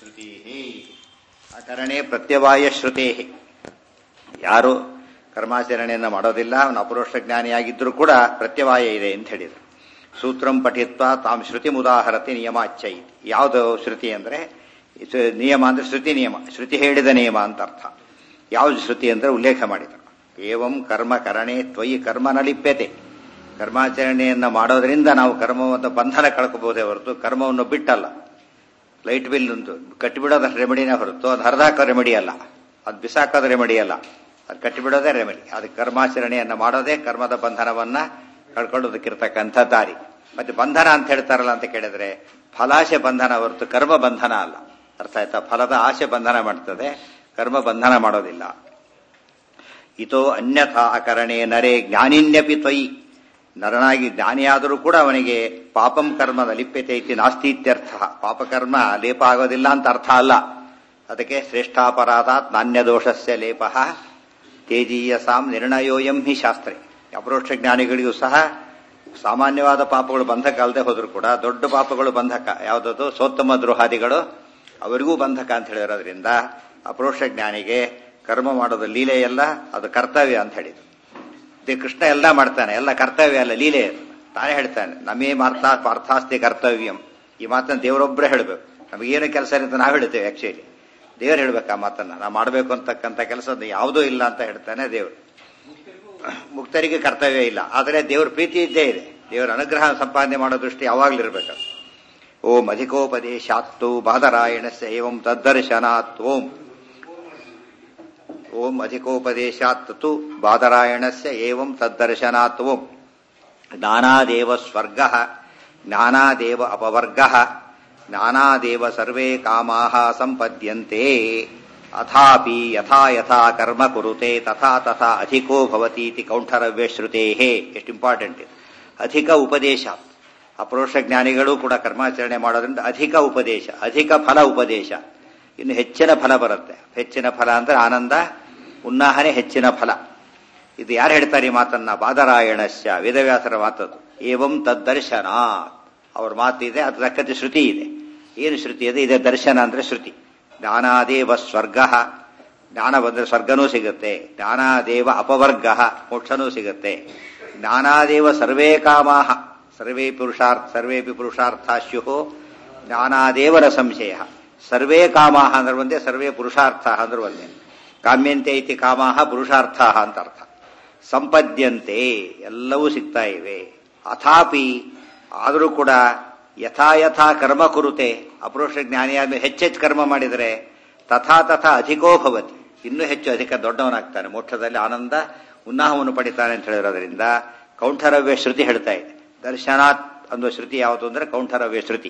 ಶ್ರುತಿ ಅಕರಣೆ ಪ್ರತ್ಯವಾಯ ಶ್ರುತೇ ಯಾರು ಕರ್ಮಾಚರಣೆಯನ್ನು ಮಾಡೋದಿಲ್ಲ ಅವನು ಅಪರೋಕ್ಷ ಜ್ಞಾನಿಯಾಗಿದ್ದರೂ ಕೂಡ ಪ್ರತ್ಯವಾಯ ಇದೆ ಅಂತ ಹೇಳಿದರು ಸೂತ್ರಂ ಪಠಿತ್ವ ತಾಮ್ ಶ್ರುತಿ ಮುದಾಹರತಿ ನಿಯಮಾಚ್ಯ ಇದೆ ಯಾವುದು ಶ್ರುತಿ ಅಂದರೆ ನಿಯಮ ಅಂದ್ರೆ ಶ್ರುತಿ ನಿಯಮ ಶ್ರುತಿ ಹೇಳಿದ ನಿಯಮ ಅಂತ ಅರ್ಥ ಯಾವುದು ಶ್ರುತಿ ಅಂದರೆ ಉಲ್ಲೇಖ ಮಾಡಿದರು ಏವಂ ಕರ್ಮ ಕರಣೆ ತ್ವಯಿ ಕರ್ಮನ ಲಿಪ್ಯತೆ ಕರ್ಮಾಚರಣೆಯನ್ನು ಮಾಡೋದ್ರಿಂದ ನಾವು ಕರ್ಮವನ್ನು ಬಂಧನ ಕಳ್ಕೋಬಹುದೇ ಹೊರತು ಕರ್ಮವನ್ನು ಬಿಟ್ಟಲ್ಲ ಲೈಟ್ ಬಿಲ್ ಒಂದು ಕಟ್ಟಿಬಿಡೋದು ರೆಮಿಡಿನೇ ಹೊರತು ಅದು ಹರಿದಾಕೋ ರೆಮಿಡಿ ಅಲ್ಲ ಅದು ಬಿಸಾಕೋದು ರೆಮಿಡಿ ಅಲ್ಲ ಅದು ಕಟ್ಟಿಬಿಡೋದೇ ರೆಮಿಡಿ ಅದಕ್ಕೆ ಕರ್ಮಾಚರಣೆಯನ್ನು ಮಾಡೋದೇ ಕರ್ಮದ ಬಂಧನವನ್ನ ಕಳ್ಕೊಳ್ಳೋದಕ್ಕಿರ್ತಕ್ಕಂಥ ದಾರಿ ಮತ್ತೆ ಬಂಧನ ಅಂತ ಹೇಳ್ತಾರಲ್ಲ ಅಂತ ಕೇಳಿದ್ರೆ ಫಲಾಶೆ ಬಂಧನ ಹೊರತು ಕರ್ಮ ಬಂಧನ ಅಲ್ಲ ಅರ್ಥ ಆಯ್ತಾ ಫಲದ ಆಶೆ ಬಂಧನ ಮಾಡ್ತದೆ ಕರ್ಮ ಬಂಧನ ಮಾಡೋದಿಲ್ಲ ಇತೋ ಅನ್ಯಥಾ ಅಕರಣೆ ನರೇ ಜ್ಞಾನಿನ್ಯಪಿ ತ್ವಯಿ ನರನಾಗಿ ಜ್ಞಾನಿಯಾದರೂ ಕೂಡ ಅವನಿಗೆ ಪಾಪಂ ಕರ್ಮದ ಲಿಪ್ಯತೆ ಇತಿ ನಾಸ್ತಿ ಇತ್ಯರ್ಥ ಪಾಪಕರ್ಮ ಲೇಪ ಆಗೋದಿಲ್ಲ ಅಂತ ಅರ್ಥ ಅಲ್ಲ ಅದಕ್ಕೆ ಶ್ರೇಷ್ಠಾಪರಾಧಾತ್ ನಾಣ್ಯದೋಷಸ್ಯ ಲೇಪ ತೇಜೀಯಸಾಂ ನಿರ್ಣಯೋಯಂ ಹಿ ಶಾಸ್ತ್ರೆ ಅಪರೋಕ್ಷ ಜ್ಞಾನಿಗಳಿಗೂ ಸಹ ಸಾಮಾನ್ಯವಾದ ಪಾಪಗಳು ಬಂಧಕ ಅಲ್ಲದೆ ಹೋದ್ರು ಕೂಡ ದೊಡ್ಡ ಪಾಪಗಳು ಬಂಧಕ ಯಾವುದದು ಸೋತ್ತಮ ದ್ರೋಹಾದಿಗಳು ಅವರಿಗೂ ಬಂಧಕ ಅಂತ ಹೇಳಿರೋದ್ರಿಂದ ಅಪರೋಕ್ಷ ಜ್ಞಾನಿಗೆ ಕರ್ಮ ಮಾಡೋದು ಲೀಲೆ ಎಲ್ಲ ಅದು ಕರ್ತವ್ಯ ಅಂತ ಹೇಳಿದ್ರು ಕೃಷ್ಣ ಎಲ್ಲ ಮಾಡ್ತಾನೆ ಎಲ್ಲ ಕರ್ತವ್ಯ ಅಲ್ಲ ಲೀಲೆ ತಾನೇ ಹೇಳ್ತಾನೆ ನಮೇ ಮಾರ್ಥ ಪಾರ್ಥಾಸ್ತಿ ಕರ್ತವ್ಯಂ ಈ ಮಾತನ್ನು ದೇವರೊಬ್ಬರೇ ಹೇಳಬೇಕು ನಮಗೇನು ಕೆಲಸ ಅಂತ ನಾವು ಹೇಳ್ತೇವೆ ಆಕ್ಚುಲಿ ದೇವರು ಹೇಳ್ಬೇಕು ಆ ಮಾತನ್ನ ನಾವು ಮಾಡಬೇಕು ಅಂತಕ್ಕಂಥ ಕೆಲಸ ಯಾವುದೂ ಇಲ್ಲ ಅಂತ ಹೇಳ್ತಾನೆ ದೇವರು ಮುಕ್ತರಿಗೆ ಕರ್ತವ್ಯ ಇಲ್ಲ ಆದರೆ ದೇವ್ರ ಪ್ರೀತಿ ಇದ್ದೇ ಇದೆ ದೇವರ ಅನುಗ್ರಹ ಸಂಪಾದನೆ ಮಾಡೋ ದೃಷ್ಟಿ ಯಾವಾಗ್ಲೂ ಇರಬೇಕು ಓಂ ಅಧಿಕೋಪದೇಶಾತ್ತು ಬಾದರಾಯಣಸ್ಯ ಏವಂ ತದ್ದರ್ಶನಾತ್ ಓಂ ಓಂ ಅಧಿಕೋಪದೇಶಾತ್ ತು ಬಾದರಾಯಣಸ್ಯ ಏವಂ ತದ್ದರ್ಶನಾತ್ ಓಂ ಜ್ಞಾನಾದೇವ ಸ್ವರ್ಗ ಜ್ಞಾನಾದೇವ ಅಪವರ್ಗ ಜ್ಞಾನಾದೇವ ಸರ್ವೇ ಕಾಮಾ ಸಂಪದ್ಯಂತೆ ಅಥಾಪಿ ಯಥಾ ಯಥಾ ಕರ್ಮ ಕುರುತೆ ತಥಾ ತಥಾ ಅಧಿಕೋ ಭವತೀತಿ ಕೌಂಠರವ್ಯ ಶ್ರುತೇ ಎಷ್ಟು ಇಂಪಾರ್ಟೆಂಟ್ ಇದು ಅಧಿಕ ಉಪದೇಶ ಅಪರೋಕ್ಷ ಜ್ಞಾನಿಗಳು ಕೂಡ ಕರ್ಮಾಚರಣೆ ಮಾಡೋದ್ರಿಂದ ಅಧಿಕ ಉಪದೇಶ ಅಧಿಕ ಫಲ ಉಪದೇಶ ಇನ್ನು ಹೆಚ್ಚಿನ ಫಲ ಬರುತ್ತೆ ಹೆಚ್ಚಿನ ಫಲ ಅಂದ್ರೆ ಆನಂದ ಉನ್ನಾಹನೆ ಹೆಚ್ಚಿನ ಫಲ ಇದು ಯಾರು ಹೇಳ್ತಾರೆ ಈ ಮಾತನ್ನ ಬಾದರಾಯಣಸ್ಯ ವೇದವ್ಯಾಸರ ಮಾತದು ಏವಂ ತದ್ದರ್ಶನ ಅವ್ರ ಮಾತಿದೆ ಅದು ತಕ್ಕಂತೆ ಶ್ರುತಿ ಇದೆ ಏನು ಶ್ರುತಿ ಇದೆ ಇದೆ ದರ್ಶನ ಅಂದ್ರೆ ಶ್ರುತಿ ಜ್ಞಾನಾದೇವ ಸ್ವರ್ಗ ಜ್ಞಾನ ಬಂದ್ರೆ ಸ್ವರ್ಗನೂ ಸಿಗುತ್ತೆ ಜ್ಞಾನಾದೇವ ಅಪವರ್ಗ ಮೋಕ್ಷನೂ ಸಿಗುತ್ತೆ ಜ್ಞಾನಾದೇವ ಸರ್ವೇ ಕಾಮಾಹ ಸರ್ವೇ ಪುರುಷಾರ್ಥ ಸರ್ವೇಪಿ ಪುರುಷಾರ್ಥ ಸ್ಯು ಜ್ಞಾನಾದೇವರ ಸಂಶಯ ಸರ್ವೇ ಕಾಮಾಹ ಅಂದ್ರೆ ಒಂದೇ ಸರ್ವೇ ಪುರುಷಾರ್ಥ ಅಂದ್ರೆ ಒಂದೇ ಕಾಮ್ಯಂತೆ ಐತಿ ಕಾಮಾಹ ಪುರುಷಾರ್ಥ ಅಂತ ಅರ್ಥ ಸಂಪದ್ಯಂತೆ ಎಲ್ಲವೂ ಸಿಗ್ತಾ ಇವೆ ಅಥಾಪಿ ಆದರೂ ಕೂಡ ಯಥಾ ಯಥಾ ಕರ್ಮ ಕುರುತೆ ಅಪರೋಕ್ಷ ಜ್ಞಾನಿಯಾದ ಹೆಚ್ಚೆಚ್ಚು ಕರ್ಮ ಮಾಡಿದರೆ ತಥಾ ತಥಾ ಅಧಿಕೋ ಭವತಿ ಇನ್ನೂ ಹೆಚ್ಚು ಅಧಿಕ ದೊಡ್ಡವನಾಗ್ತಾನೆ ಮೋಕ್ಷದಲ್ಲಿ ಆನಂದ ಉನ್ನಾಹವನ್ನು ಪಡಿತಾನೆ ಅಂತ ಹೇಳಿರೋದ್ರಿಂದ ಕೌಂಠರವ್ಯ ಶ್ರುತಿ ಹೇಳ್ತಾ ಇದೆ ದರ್ಶನಾತ್ ಅನ್ನೋ ಶ್ರುತಿ ಯಾವುದು ಅಂದ್ರೆ ಕೌಂಠರವ್ಯ ಶ್ರುತಿ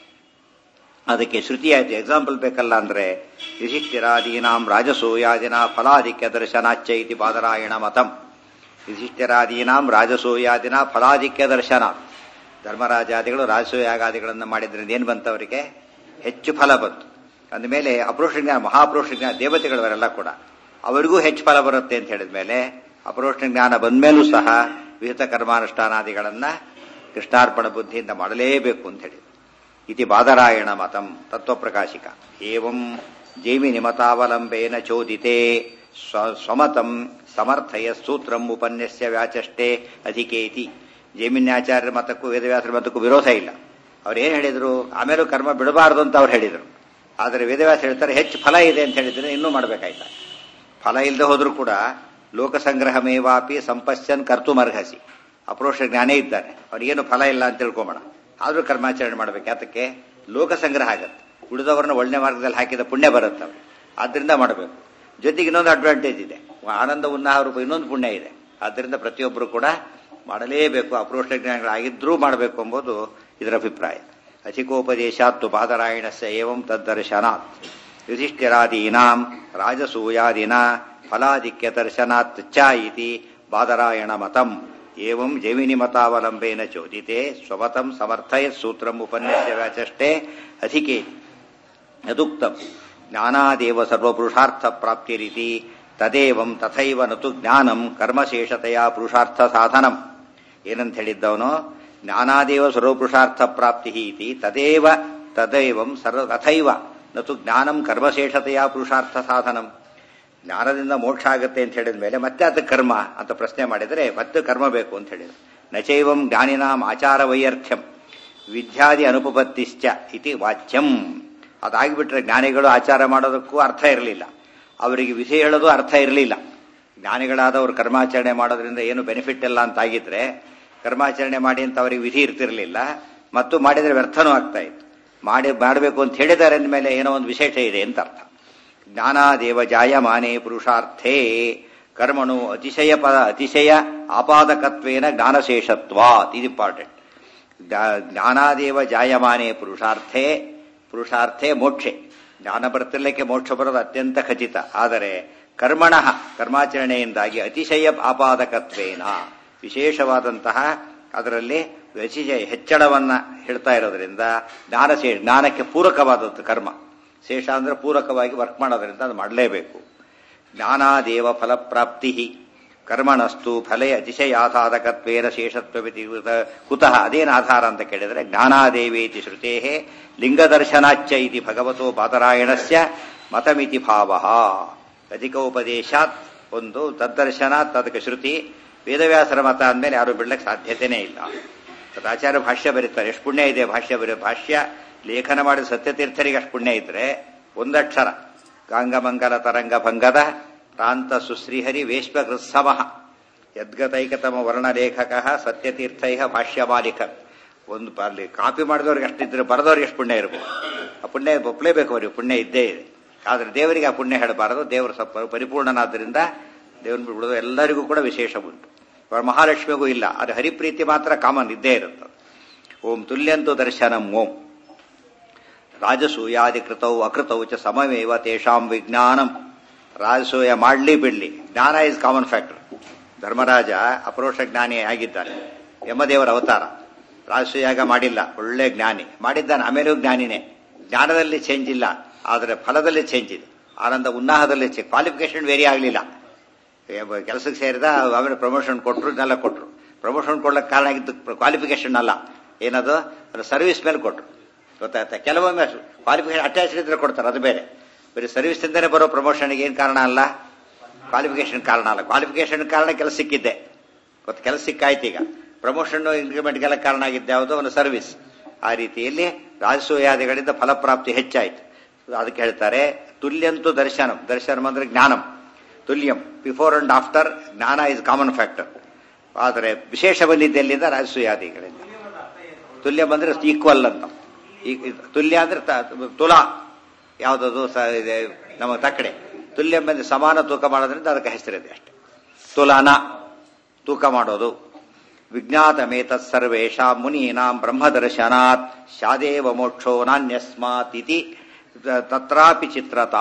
ಅದಕ್ಕೆ ಶ್ರುತಿ ಆಯ್ತು ಎಕ್ಸಾಂಪಲ್ ಬೇಕಲ್ಲ ಅಂದ್ರೆ ಯುಧಿಷ್ಠಿರಾದೀನಾಂ ರಾಜಸೂಯಾದಿನ ಫಲಾಧಿಕ್ಯ ದರ್ಶನಾಚ್ಚ ಇತಿ ಬಾದರಾಯಣ ಮತಂ ಯುಧಿಷ್ಠಿರಾದೀನಾಂ ರಾಜಸೂಯಾದಿನ ಫಲಾಧಿಕ್ಯ ದರ್ಶನ ಧರ್ಮರಾಜಾದಿಗಳು ರಾಜಸೂಯಾಗಾದಿಗಳನ್ನು ಮಾಡಿದ್ರಿಂದ ಏನು ಬಂತು ಅವರಿಗೆ ಹೆಚ್ಚು ಫಲ ಬಂತು ಅಂದಮೇಲೆ ಅಪರೋಕ್ಷ ಜ್ಞಾನ ಮಹಾಪುರುಷ ಜ್ಞಾನ ದೇವತೆಗಳವರೆಲ್ಲ ಕೂಡ ಅವರಿಗೂ ಹೆಚ್ಚು ಫಲ ಬರುತ್ತೆ ಅಂತ ಹೇಳಿದ ಮೇಲೆ ಅಪರೋಕ್ಷ ಜ್ಞಾನ ಬಂದ್ಮೇಲೂ ಸಹ ವಿಹಿತ ಕರ್ಮಾನುಷ್ಠಾನಾದಿಗಳನ್ನ ಕೃಷ್ಣಾರ್ಪಣ ಬುದ್ಧಿಯಿಂದ ಮಾಡಲೇಬೇಕು ಅಂತ ಹೇಳಿ ಇತಿ ಬಾದರಾಯಣ ಮತಂ ತತ್ವಪ್ರಕಾಶಿಕ ಏವಂ ಜೈಮಿ ನಿಮತಾವಲಂಬೇನ ಚೋದಿತೆ ಸ್ವಮತಂ ಸಮರ್ಥಯ ಸೂತ್ರಂ ಉಪನ್ಯಸ್ಯ ವ್ಯಾಚಷ್ಟೇ ಅಧಿಕೇತಿ ಜೈಮಿನ್ಯಾಚಾರ್ಯರ ಮತಕ್ಕೂ ವೇದವ್ಯಾಸರ ಮತಕ್ಕೂ ವಿರೋಧ ಇಲ್ಲ ಅವ್ರು ಏನ್ ಹೇಳಿದ್ರು ಆಮೇಲೂ ಕರ್ಮ ಬಿಡಬಾರದು ಅಂತ ಅವ್ರು ಹೇಳಿದರು ಆದರೆ ವೇದವ್ಯಾಸ ಹೇಳ್ತಾರೆ ಹೆಚ್ಚು ಫಲ ಇದೆ ಅಂತ ಹೇಳಿದ್ರೆ ಇನ್ನೂ ಮಾಡಬೇಕಾಯ್ತ ಫಲ ಇಲ್ಲದೆ ಹೋದ್ರೂ ಕೂಡ ಲೋಕಸಂಗ್ರಹಮೇವಾಪಿ ಸಂಪಶ್ಯನ್ ಕರ್ತುಮರ್ಹಸಿ ಅಪರೋಕ್ಷ ಜ್ಞಾನೇ ಇದ್ದಾನೆ ಅವ್ರಿಗೇನು ಫಲ ಇಲ್ಲ ಅಂತ ತಿಳ್ಕೊಂಬೋಣ ಆದ್ರೂ ಕರ್ಮಾಚರಣೆ ಮಾಡ್ಬೇಕು ಯಾತಕ್ಕೆ ಲೋಕ ಸಂಗ್ರಹ ಆಗತ್ತೆ ಉಳಿದವರನ್ನ ಒಳ್ಳೆ ಮಾರ್ಗದಲ್ಲಿ ಹಾಕಿದ ಪುಣ್ಯ ಬರುತ್ತೆ ಅವ್ರಿಗೆ ಆದ್ರಿಂದ ಮಾಡಬೇಕು ಜೊತೆಗೆ ಇನ್ನೊಂದು ಅಡ್ವಾಂಟೇಜ್ ಇದೆ ಆನಂದ ಉನ್ನಾಹ ರೂಪ ಇನ್ನೊಂದು ಪುಣ್ಯ ಇದೆ ಆದ್ರಿಂದ ಪ್ರತಿಯೊಬ್ಬರು ಕೂಡ ಮಾಡಲೇಬೇಕು ಅಪರೋಕ್ಷ ಜ್ಞಾನಿಗಳಾಗಿದ್ರೂ ಮಾಡಬೇಕು ಎಂಬುದು ಇದರ ಅಭಿಪ್ರಾಯ ಅಧಿಕೋಪದೇಶಾತ್ತು ಬಾದರಾಯಣಸ್ಯ ಏವಂ ತದ್ದರ್ಶನಾತ್ ಯುಧಿಷ್ಠಿರಾದೀನಾಂ ರಾಜಸೂಯಾದಿನ ಫಲಾಧಿಕ್ಯ ದರ್ಶನಾತ್ ಚ ಇತಿ ಬಾದರಾಯಣ ಮತಂ ಏವಂ ಜೈಮಿನಿ ಮತಾವಲಂಬೇನ ಚೋದಿತೆ ಸ್ವಮತಂ ಸಮರ್ಥಯ ಸೂತ್ರಂ ಉಪನ್ಯಸ್ಯ ವ್ಯಾಚಷ್ಟೇ ಅಧಿಕೆ ಯದುಕ್ತಂ ಜ್ಞಾನಾದೇವ ಸರ್ವಪುರುಷಾರ್ಥ ಪ್ರಾಪ್ತಿರಿತಿ ತದೇವಂ ತಥೈವ ನತು ಜ್ಞಾನಂ ಕರ್ಮಶೇಷತೆಯ ಪುರುಷಾರ್ಥ ಸಾಧನಂ ಏನಂತ ಹೇಳಿದ್ದವನು ಜ್ಞಾನಾದೇವ ಸರ್ವಪುರುಷಾರ್ಥ ಪ್ರಾಪ್ತಿ ಇತಿ ತದೇವ ತದೈವಂ ಸರ್ವ ತಥೈವ ನತು ಜ್ಞಾನಂ ಕರ್ಮಶೇಷತೆಯ ಪುರುಷಾರ್ಥ ಸಾಧನಂ ಜ್ಞಾನದಿಂದ ಮೋಕ್ಷ ಆಗುತ್ತೆ ಅಂತ ಹೇಳಿದ ಮೇಲೆ ಮತ್ತೆ ಅದು ಕರ್ಮ ಅಂತ ಪ್ರಶ್ನೆ ಮಾಡಿದರೆ ಮತ್ತೆ ಕರ್ಮ ಬೇಕು ಅಂತ ಹೇಳಿದ್ರು ನಚೈವಂ ಜ್ಞಾನಿನಾಂ ಆಚಾರ ವೈಯರ್ಥ್ಯಂ ವಿದ್ಯಾದಿ ಅನುಪಪತ್ತಿಶ್ಚ ಇತಿ ವಾಚ್ಯಂ ಅದಾಗಿಬಿಟ್ರೆ ಜ್ಞಾನಿಗಳು ಆಚಾರ ಮಾಡೋದಕ್ಕೂ ಅರ್ಥ ಇರಲಿಲ್ಲ ಅವರಿಗೆ ವಿಧಿ ಹೇಳೋದು ಅರ್ಥ ಇರಲಿಲ್ಲ ಜ್ಞಾನಿಗಳಾದವರು ಕರ್ಮಾಚರಣೆ ಮಾಡೋದ್ರಿಂದ ಏನು ಬೆನಿಫಿಟ್ ಇಲ್ಲ ಅಂತಾಗಿದ್ರೆ ಕರ್ಮಾಚರಣೆ ಮಾಡಿ ಅಂತ ಅವರಿಗೆ ವಿಧಿ ಇರ್ತಿರಲಿಲ್ಲ ಮತ್ತು ಮಾಡಿದರೆ ವ್ಯರ್ಥನೂ ಆಗ್ತಾ ಇತ್ತು ಮಾಡಿ ಮಾಡಬೇಕು ಅಂತ ಹೇಳಿದ್ದಾರೆ ಅಂದಮೇಲೆ ಏನೋ ಒಂದು ವಿಶೇಷ ಇದೆ ಅಂತ ಅರ್ಥ ಜ್ಞಾನಾದೇವ ಜಾಯಮಾನೇ ಪುರುಷಾರ್ಥೇ ಕರ್ಮಣು ಅತಿಶಯ ಪದ ಅತಿಶಯ ಆಪಾದಕತ್ವೇನ ಜ್ಞಾನಶೇಷತ್ವಾತ್ ಇದು ಇಂಪಾರ್ಟೆಂಟ್ ಜ್ಞಾನಾದೇವ ಜಾಯಮಾನೇ ಪುರುಷಾರ್ಥೇ ಪುರುಷಾರ್ಥೇ ಮೋಕ್ಷೆ ಜ್ಞಾನ ಬರ್ತಿರ್ಲಿಕ್ಕೆ ಮೋಕ್ಷ ಬರೋದು ಅತ್ಯಂತ ಖಚಿತ ಆದರೆ ಕರ್ಮಣ ಕರ್ಮಾಚರಣೆಯಿಂದಾಗಿ ಅತಿಶಯ ಆಪಾದಕತ್ವೇನ ವಿಶೇಷವಾದಂತಹ ಅದರಲ್ಲಿ ಅತಿಶಯ ಹೆಚ್ಚಳವನ್ನ ಹೇಳ್ತಾ ಇರೋದ್ರಿಂದ ಜ್ಞಾನ ಶೇ ಜ್ಞಾನಕ್ಕೆ ಪೂರಕವಾದದ್ದು ಕರ್ಮ ಶೇಷ ಅಂದ್ರೆ ಪೂರಕವಾಗಿ ವರ್ಕ್ ಮಾಡೋದ್ರಿಂದ ಅದು ಮಾಡಲೇಬೇಕು ಜ್ಞಾನಾದೇವ ಫಲಪ್ರಾಪ್ತಿ ಕರ್ಮಣಸ್ತು ಫಲೇ ಅತಿಶಯಾಧಾರಕತ್ವೇನ ಶೇಷತ್ವವಿತಿ ಕುತಃ ಅದೇನು ಆಧಾರ ಅಂತ ಕೇಳಿದರೆ ಜ್ಞಾನಾದೇವೇತಿ ಶ್ರುತೇ ಲಿಂಗದರ್ಶನಾಚ್ಚ ಇತಿ ಭಗವತೋ ಬಾದರಾಯಣಸ್ಯ ಮತಮಿತಿ ಭಾವ ಅಧಿಕೋಪದೇಶಾತ್ ಒಂದು ತದ್ದರ್ಶನಾತ್ ಅದಕ್ಕೆ ಶ್ರುತಿ ವೇದವ್ಯಾಸರ ಮತ ಅಂದಮೇಲೆ ಯಾರು ಬಿಡ್ಲಕ್ಕೆ ಸಾಧ್ಯತೆನೇ ಇಲ್ಲ ಅದು ಆಚಾರ್ಯ ಭಾಷ್ಯ ಬರೀತಾರೆ ಎಷ್ಟು ಪುಣ್ಯ ಇದೆ ಭಾಷ್ಯ ಬರೀ ಭಾಷ್ಯ ಲೇಖನ ಮಾಡಿದ ಸತ್ಯತೀರ್ಥರಿಗೆ ಅಷ್ಟು ಪುಣ್ಯ ಇದ್ರೆ ಒಂದಕ್ಷರ ಗಾಂಗಮಂಗಲ ತರಂಗ ಭಂಗದ ಪ್ರಾಂತ ಸುಶ್ರೀಹರಿ ವೇಶ್ವ ಕೃತ್ಸಮ ಯದ್ಗತೈಕತಮ ವರ್ಣಲೇಖಕ ಸತ್ಯತೀರ್ಥೈ ಭಾಷ್ಯ ಮಾಲಿಕ ಒಂದು ಅಲ್ಲಿ ಕಾಪಿ ಮಾಡಿದವ್ರಿಗೆ ಅಷ್ಟಿದ್ರೆ ಬರೆದವ್ರಿಗೆ ಎಷ್ಟು ಪುಣ್ಯ ಇರಬೇಕು ಆ ಪುಣ್ಯ ಒಪ್ಪಲೇಬೇಕು ಅವರಿಗೆ ಪುಣ್ಯ ಇದ್ದೇ ಇದೆ ಆದರೆ ದೇವರಿಗೆ ಆ ಪುಣ್ಯ ಹೇಳಬಾರದು ದೇವರು ಸ್ವಲ್ಪ ಪರಿಪೂರ್ಣನಾದ್ದರಿಂದ ದೇವರನ್ನು ಬಿಡೋದು ಎಲ್ಲರಿಗೂ ಕೂಡ ವಿಶೇಷ ಉಂಟು ಮಹಾಲಕ್ಷ್ಮಿಗೂ ಇಲ್ಲ ಅದು ಹರಿಪ್ರೀತಿ ಮಾತ್ರ ಕಾಮನ್ ಇದ್ದೇ ಇರುತ್ತೆ ಓಂ ತುಲ್ಯಂತು ದರ್ಶನಂ ಓಂ ರಾಜಸೂಯಾದಿ ಕೃತವು ಅಕೃತವು ಚ ಸಮಮೇವ ತೇಷಾಂ ವಿಜ್ಞಾನಂ ರಾಜಸೂಯ ಮಾಡ್ಲಿ ಬಿಡ್ಲಿ ಜ್ಞಾನ ಇಸ್ ಕಾಮನ್ ಫ್ಯಾಕ್ಟರ್ ಧರ್ಮರಾಜ ಅಪರೋಷ ಜ್ಞಾನಿ ಆಗಿದ್ದಾನೆ ಯಮದೇವರ ಅವತಾರ ರಾಜಸೂಯಾಗ ಮಾಡಿಲ್ಲ ಒಳ್ಳೆ ಜ್ಞಾನಿ ಮಾಡಿದ್ದಾನೆ ಆಮೇಲೂ ಜ್ಞಾನಿನೇ ಜ್ಞಾನದಲ್ಲಿ ಚೇಂಜ್ ಇಲ್ಲ ಆದರೆ ಫಲದಲ್ಲಿ ಚೇಂಜ್ ಇದೆ ಆನಂದ ಉನ್ನಾಹದಲ್ಲಿ ಕ್ವಾಲಿಫಿಕೇಶನ್ ವೇರಿ ಆಗಲಿಲ್ಲ ಕೆಲಸಕ್ಕೆ ಸೇರಿದ ಆಮೇಲೆ ಪ್ರಮೋಷನ್ ಕೊಟ್ಟರು ಇದನ್ನೆಲ್ಲ ಕೊಟ್ಟರು ಪ್ರಮೋಷನ್ ಕೊಡ್ಲಿಕ್ಕೆ ಕಾರಣ ಆಗಿದ್ದು ಕ್ವಾಲಿಫಿಕೇಶನ್ ಅಲ್ಲ ಏನದು ಅದು ಸರ್ವಿಸ್ ಮೇಲೆ ಕೊಟ್ಟರು ಗೊತ್ತಾಯ್ತಾ ಕೆಲವೊಮ್ಮೆ ಕ್ವಾಲಿಫಿಕೇಶನ್ ಅಟ್ಯಾಚ್ ಇದ್ರೆ ಕೊಡ್ತಾರೆ ಅದು ಬೇರೆ ಬರೀ ಸರ್ವಿಸ್ ಇಂದನೇ ಬರೋ ಪ್ರಮೋಷನ್ಗೆ ಏನು ಕಾರಣ ಅಲ್ಲ ಕ್ವಾಲಿಫಿಕೇಶನ್ ಕಾರಣ ಅಲ್ಲ ಕ್ವಾಲಿಫಿಕೇಶನ್ ಕಾರಣ ಕೆಲಸ ಸಿಕ್ಕಿದ್ದೆ ಗೊತ್ತು ಕೆಲಸ ಸಿಕ್ಕಾಯ್ತು ಈಗ ಪ್ರಮೋಷನ್ ಇಂಕ್ರಿಮೆಂಟ್ಗೆಲ್ಲ ಕಾರಣ ಆಗಿದ್ದೆ ಯಾವುದು ಒಂದು ಸರ್ವಿಸ್ ಆ ರೀತಿಯಲ್ಲಿ ರಾಜಸೂಯಾದಿಗಳಿಂದ ಫಲಪ್ರಾಪ್ತಿ ಹೆಚ್ಚಾಯಿತು ಅದಕ್ಕೆ ಹೇಳ್ತಾರೆ ತುಲ್ಯಂತು ದರ್ಶನಂ ದರ್ಶನಂ ಅಂದ್ರೆ ಜ್ಞಾನಂ ತುಲ್ಯಂ ಬಿಫೋರ್ ಅಂಡ್ ಆಫ್ಟರ್ ಜ್ಞಾನ ಇಸ್ ಕಾಮನ್ ಫ್ಯಾಕ್ಟರ್ ಆದರೆ ವಿಶೇಷ ಬಂದಿದ್ದೆ ಎಲ್ಲಿಂದ ರಾಜಸೂಯಾದಿಗಳಿಂದ ತುಲ್ಯ ಬಂದ್ರೆ ಈಕ್ವಲ್ ಅಂತ ತುಲ್ಯ ಅಂದ್ರೆ ತುಲಾ ಯಾವುದದು ನಮ್ಮ ತಕ್ಕಡೆ ತುಲ್ಯ ಬಂದ್ರೆ ಸಮಾನ ತೂಕ ಮಾಡೋದ್ರಿಂದ ಅದಕ್ಕೆ ಹೆಸರಿದೆ ಅಷ್ಟೆ ತುಲಾನ ತೂಕ ಮಾಡೋದು ವಿಜ್ಞಾತಮೇತತ್ ಸರ್ವೇಷಾ ಮುನೀನಾಂ ಬ್ರಹ್ಮದರ್ಶನಾತ್ ಶಾದೇವ ಮೋಕ್ಷೋ ನಾನ್ಯಸ್ಮಾತ್ ಇತಿ ತತ್ರಾಪಿ ಚಿತ್ರತಾ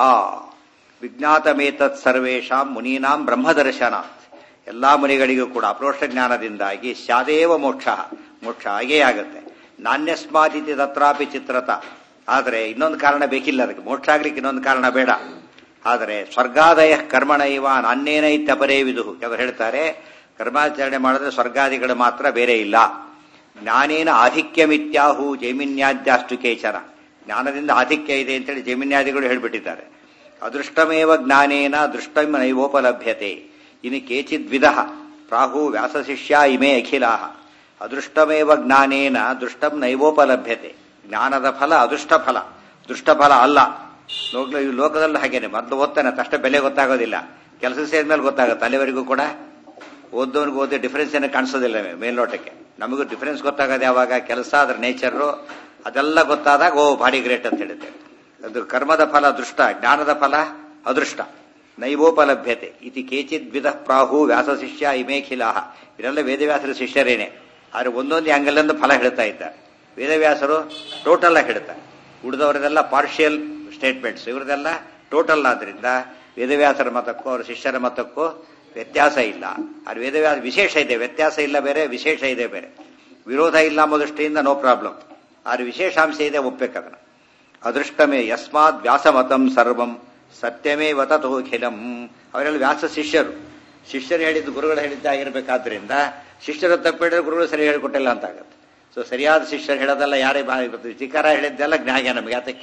ವಿಜ್ಞಾತಮೇತತ್ ಸರ್ವೇಷಾಂ ಮುನೀನಾಂ ಬ್ರಹ್ಮದರ್ಶನಾತ್ ಎಲ್ಲಾ ಮುನಿಗಳಿಗೂ ಕೂಡ ಅಪ್ರೋಷ ಜ್ಞಾನದಿಂದಾಗಿ ಶಾದೇವ ಮೋಕ್ಷ ಮೋಕ್ಷ ಆಗೇ ಆಗುತ್ತೆ ನಾನ್ಯಸ್ಮಾದಿತಿ ತತ್ರಾಪಿ ಚಿತ್ರತ ಆದರೆ ಇನ್ನೊಂದು ಕಾರಣ ಬೇಕಿಲ್ಲ ಅದಕ್ಕೆ ಮೋಕ್ಷ ಆಗ್ಲಿಕ್ಕೆ ಇನ್ನೊಂದು ಕಾರಣ ಬೇಡ ಆದರೆ ಸ್ವರ್ಗಾದಯ ಕರ್ಮಣ ಇವ ನಾನೇನ ಇತ್ಯಪರೇ ವಿದು ಕೆಲವರು ಹೇಳ್ತಾರೆ ಕರ್ಮಾಚರಣೆ ಮಾಡಿದ್ರೆ ಸ್ವರ್ಗಾದಿಗಳು ಮಾತ್ರ ಬೇರೆ ಇಲ್ಲ ಜ್ಞಾನೇನ ಆಧಿಕ್ಯಮಿತ್ಯಾಹು ಜೈಮಿನ್ಯಾದ್ಯಾಷ್ಟು ಕೇಚನ ಜ್ಞಾನದಿಂದ ಆಧಿಕ್ಯ ಇದೆ ಅಂತೇಳಿ ಜೈಮಿನ್ಯಾದಿಗಳು ಹೇಳ್ಬಿಟ್ಟಿದ್ದಾರೆ ಅದೃಷ್ಟಮೇವ ಜ್ಞಾನೇನ ದೃಷ್ಟಂ ನೈವೋಪಲಭ್ಯತೆ ಇನ್ನು ಕೇಚಿದ್ವಿಧ ಪ್ರಾಹು ವ್ಯಾಸಶಿಷ್ಯ ಇಮೇ ಅಖಿಲಾಹ ಅದೃಷ್ಟಮೇವ ಜ್ಞಾನೇನ ದೃಷ್ಟಂ ನೈವೋಪಲಭ್ಯತೆ ಜ್ಞಾನದ ಫಲ ಅದೃಷ್ಟ ಫಲ ದೃಷ್ಟಫಲ ಅಲ್ಲ ಲೋಕ ಲೋಕದಲ್ಲೂ ಹಾಗೇನೆ ಮೊದಲು ಓದ್ತಾನೆ ತಷ್ಟ ಬೆಲೆ ಗೊತ್ತಾಗೋದಿಲ್ಲ ಕೆಲಸ ಸೇರಿದ್ಮೇಲೆ ಗೊತ್ತಾಗುತ್ತೆ ಅಲ್ಲಿವರೆಗೂ ಕೂಡ ಓದೋನಿಗೆ ಓದಿ ಡಿಫರೆನ್ಸ್ ಏನು ಕಾಣಿಸೋದಿಲ್ಲ ಮೇಲ್ನೋಟಕ್ಕೆ ನಮಗೂ ಡಿಫರೆನ್ಸ್ ಗೊತ್ತಾಗೋದು ಯಾವಾಗ ಕೆಲಸ ಅದ್ರ ನೇಚರು ಅದೆಲ್ಲ ಗೊತ್ತಾದಾಗ ಓ ಭಾರಿ ಗ್ರೇಟ್ ಅಂತ ಹೇಳುತ್ತೆ ಅದು ಕರ್ಮದ ಫಲ ದೃಷ್ಟ ಜ್ಞಾನದ ಫಲ ಅದೃಷ್ಟ ನೈವೋಪಲಭ್ಯತೆ ಇತಿ ಕೇಚಿತ್ ವಿಧ ಪ್ರಾಹು ವ್ಯಾಸ ಶಿಷ್ಯ ಇಮೇಖಿಲಾಹ ಇದೆಲ್ಲ ವೇದವ್ಯಾಸರ ಶಿಷ್ಯರೇನೆ ಆದರೆ ಒಂದೊಂದು ಆಂಗಲ್ ಫಲ ಹೇಳ್ತಾ ಇದ್ದಾರೆ ವೇದವ್ಯಾಸರು ಟೋಟಲ್ ಆಗಿ ಹೇಳ್ತಾರೆ ಉಳಿದವರದೆಲ್ಲ ಪಾರ್ಷಿಯಲ್ ಸ್ಟೇಟ್ಮೆಂಟ್ಸ್ ಇವರದೆಲ್ಲ ಟೋಟಲ್ ಆದ್ರಿಂದ ವೇದವ್ಯಾಸರ ಮತಕ್ಕೂ ಅವರ ಶಿಷ್ಯರ ಮತಕ್ಕೂ ವ್ಯತ್ಯಾಸ ಇಲ್ಲ ಅದು ವೇದವ್ಯಾಸ ವಿಶೇಷ ಇದೆ ವ್ಯತ್ಯಾಸ ಇಲ್ಲ ಬೇರೆ ವಿಶೇಷ ಇದೆ ಬೇರೆ ವಿರೋಧ ಇಲ್ಲ ಅನ್ನೋ ದೃಷ್ಟಿಯಿಂದ ನೋ ಪ್ರಾಬ್ಲಮ್ ಆದ್ರೆ ವಿಶೇಷಾಂಶ ಇದೆ ಒಪ್ಬೇಕದನ್ನ ಅದೃಷ್ಟಮೇ ಯಸ್ಮಾತ್ ವ್ಯಾಸಮತಂ ಸರ್ವಂ ಸತ್യമೇ ವತತು ಖಿಲಂ ಅವರೆಲ್ಲ ವ್ಯಾಸ ಶಿಷ್ಯರು ಶಿಷ್ಯರು ಹೇಳಿದ್ದು ಗುರುಗಳು ಹೇಳಿದ್ದಾಗಿರ್ಬೇಕಾದ್ರಿಂದ ಶಿಷ್ಯರು ತಪ್ಪಿಡಿದ್ರೆ ಗುರುಗಳು ಸರಿ ಹೇಳಿಕೊಟ್ಟಿಲ್ಲ ಅಂತ ಆಗುತ್ತೆ ಸೊ ಸರಿಯಾದ ಶಿಷ್ಯರು ಹೇಳೋದೆಲ್ಲ ಯಾರೇ ಚಿಕಾರ ಹೇಳಿದ್ದೆಲ್ಲ ಜ್ಞಾನ ನಮಗೆ ಯಾತಕ್ಕೆ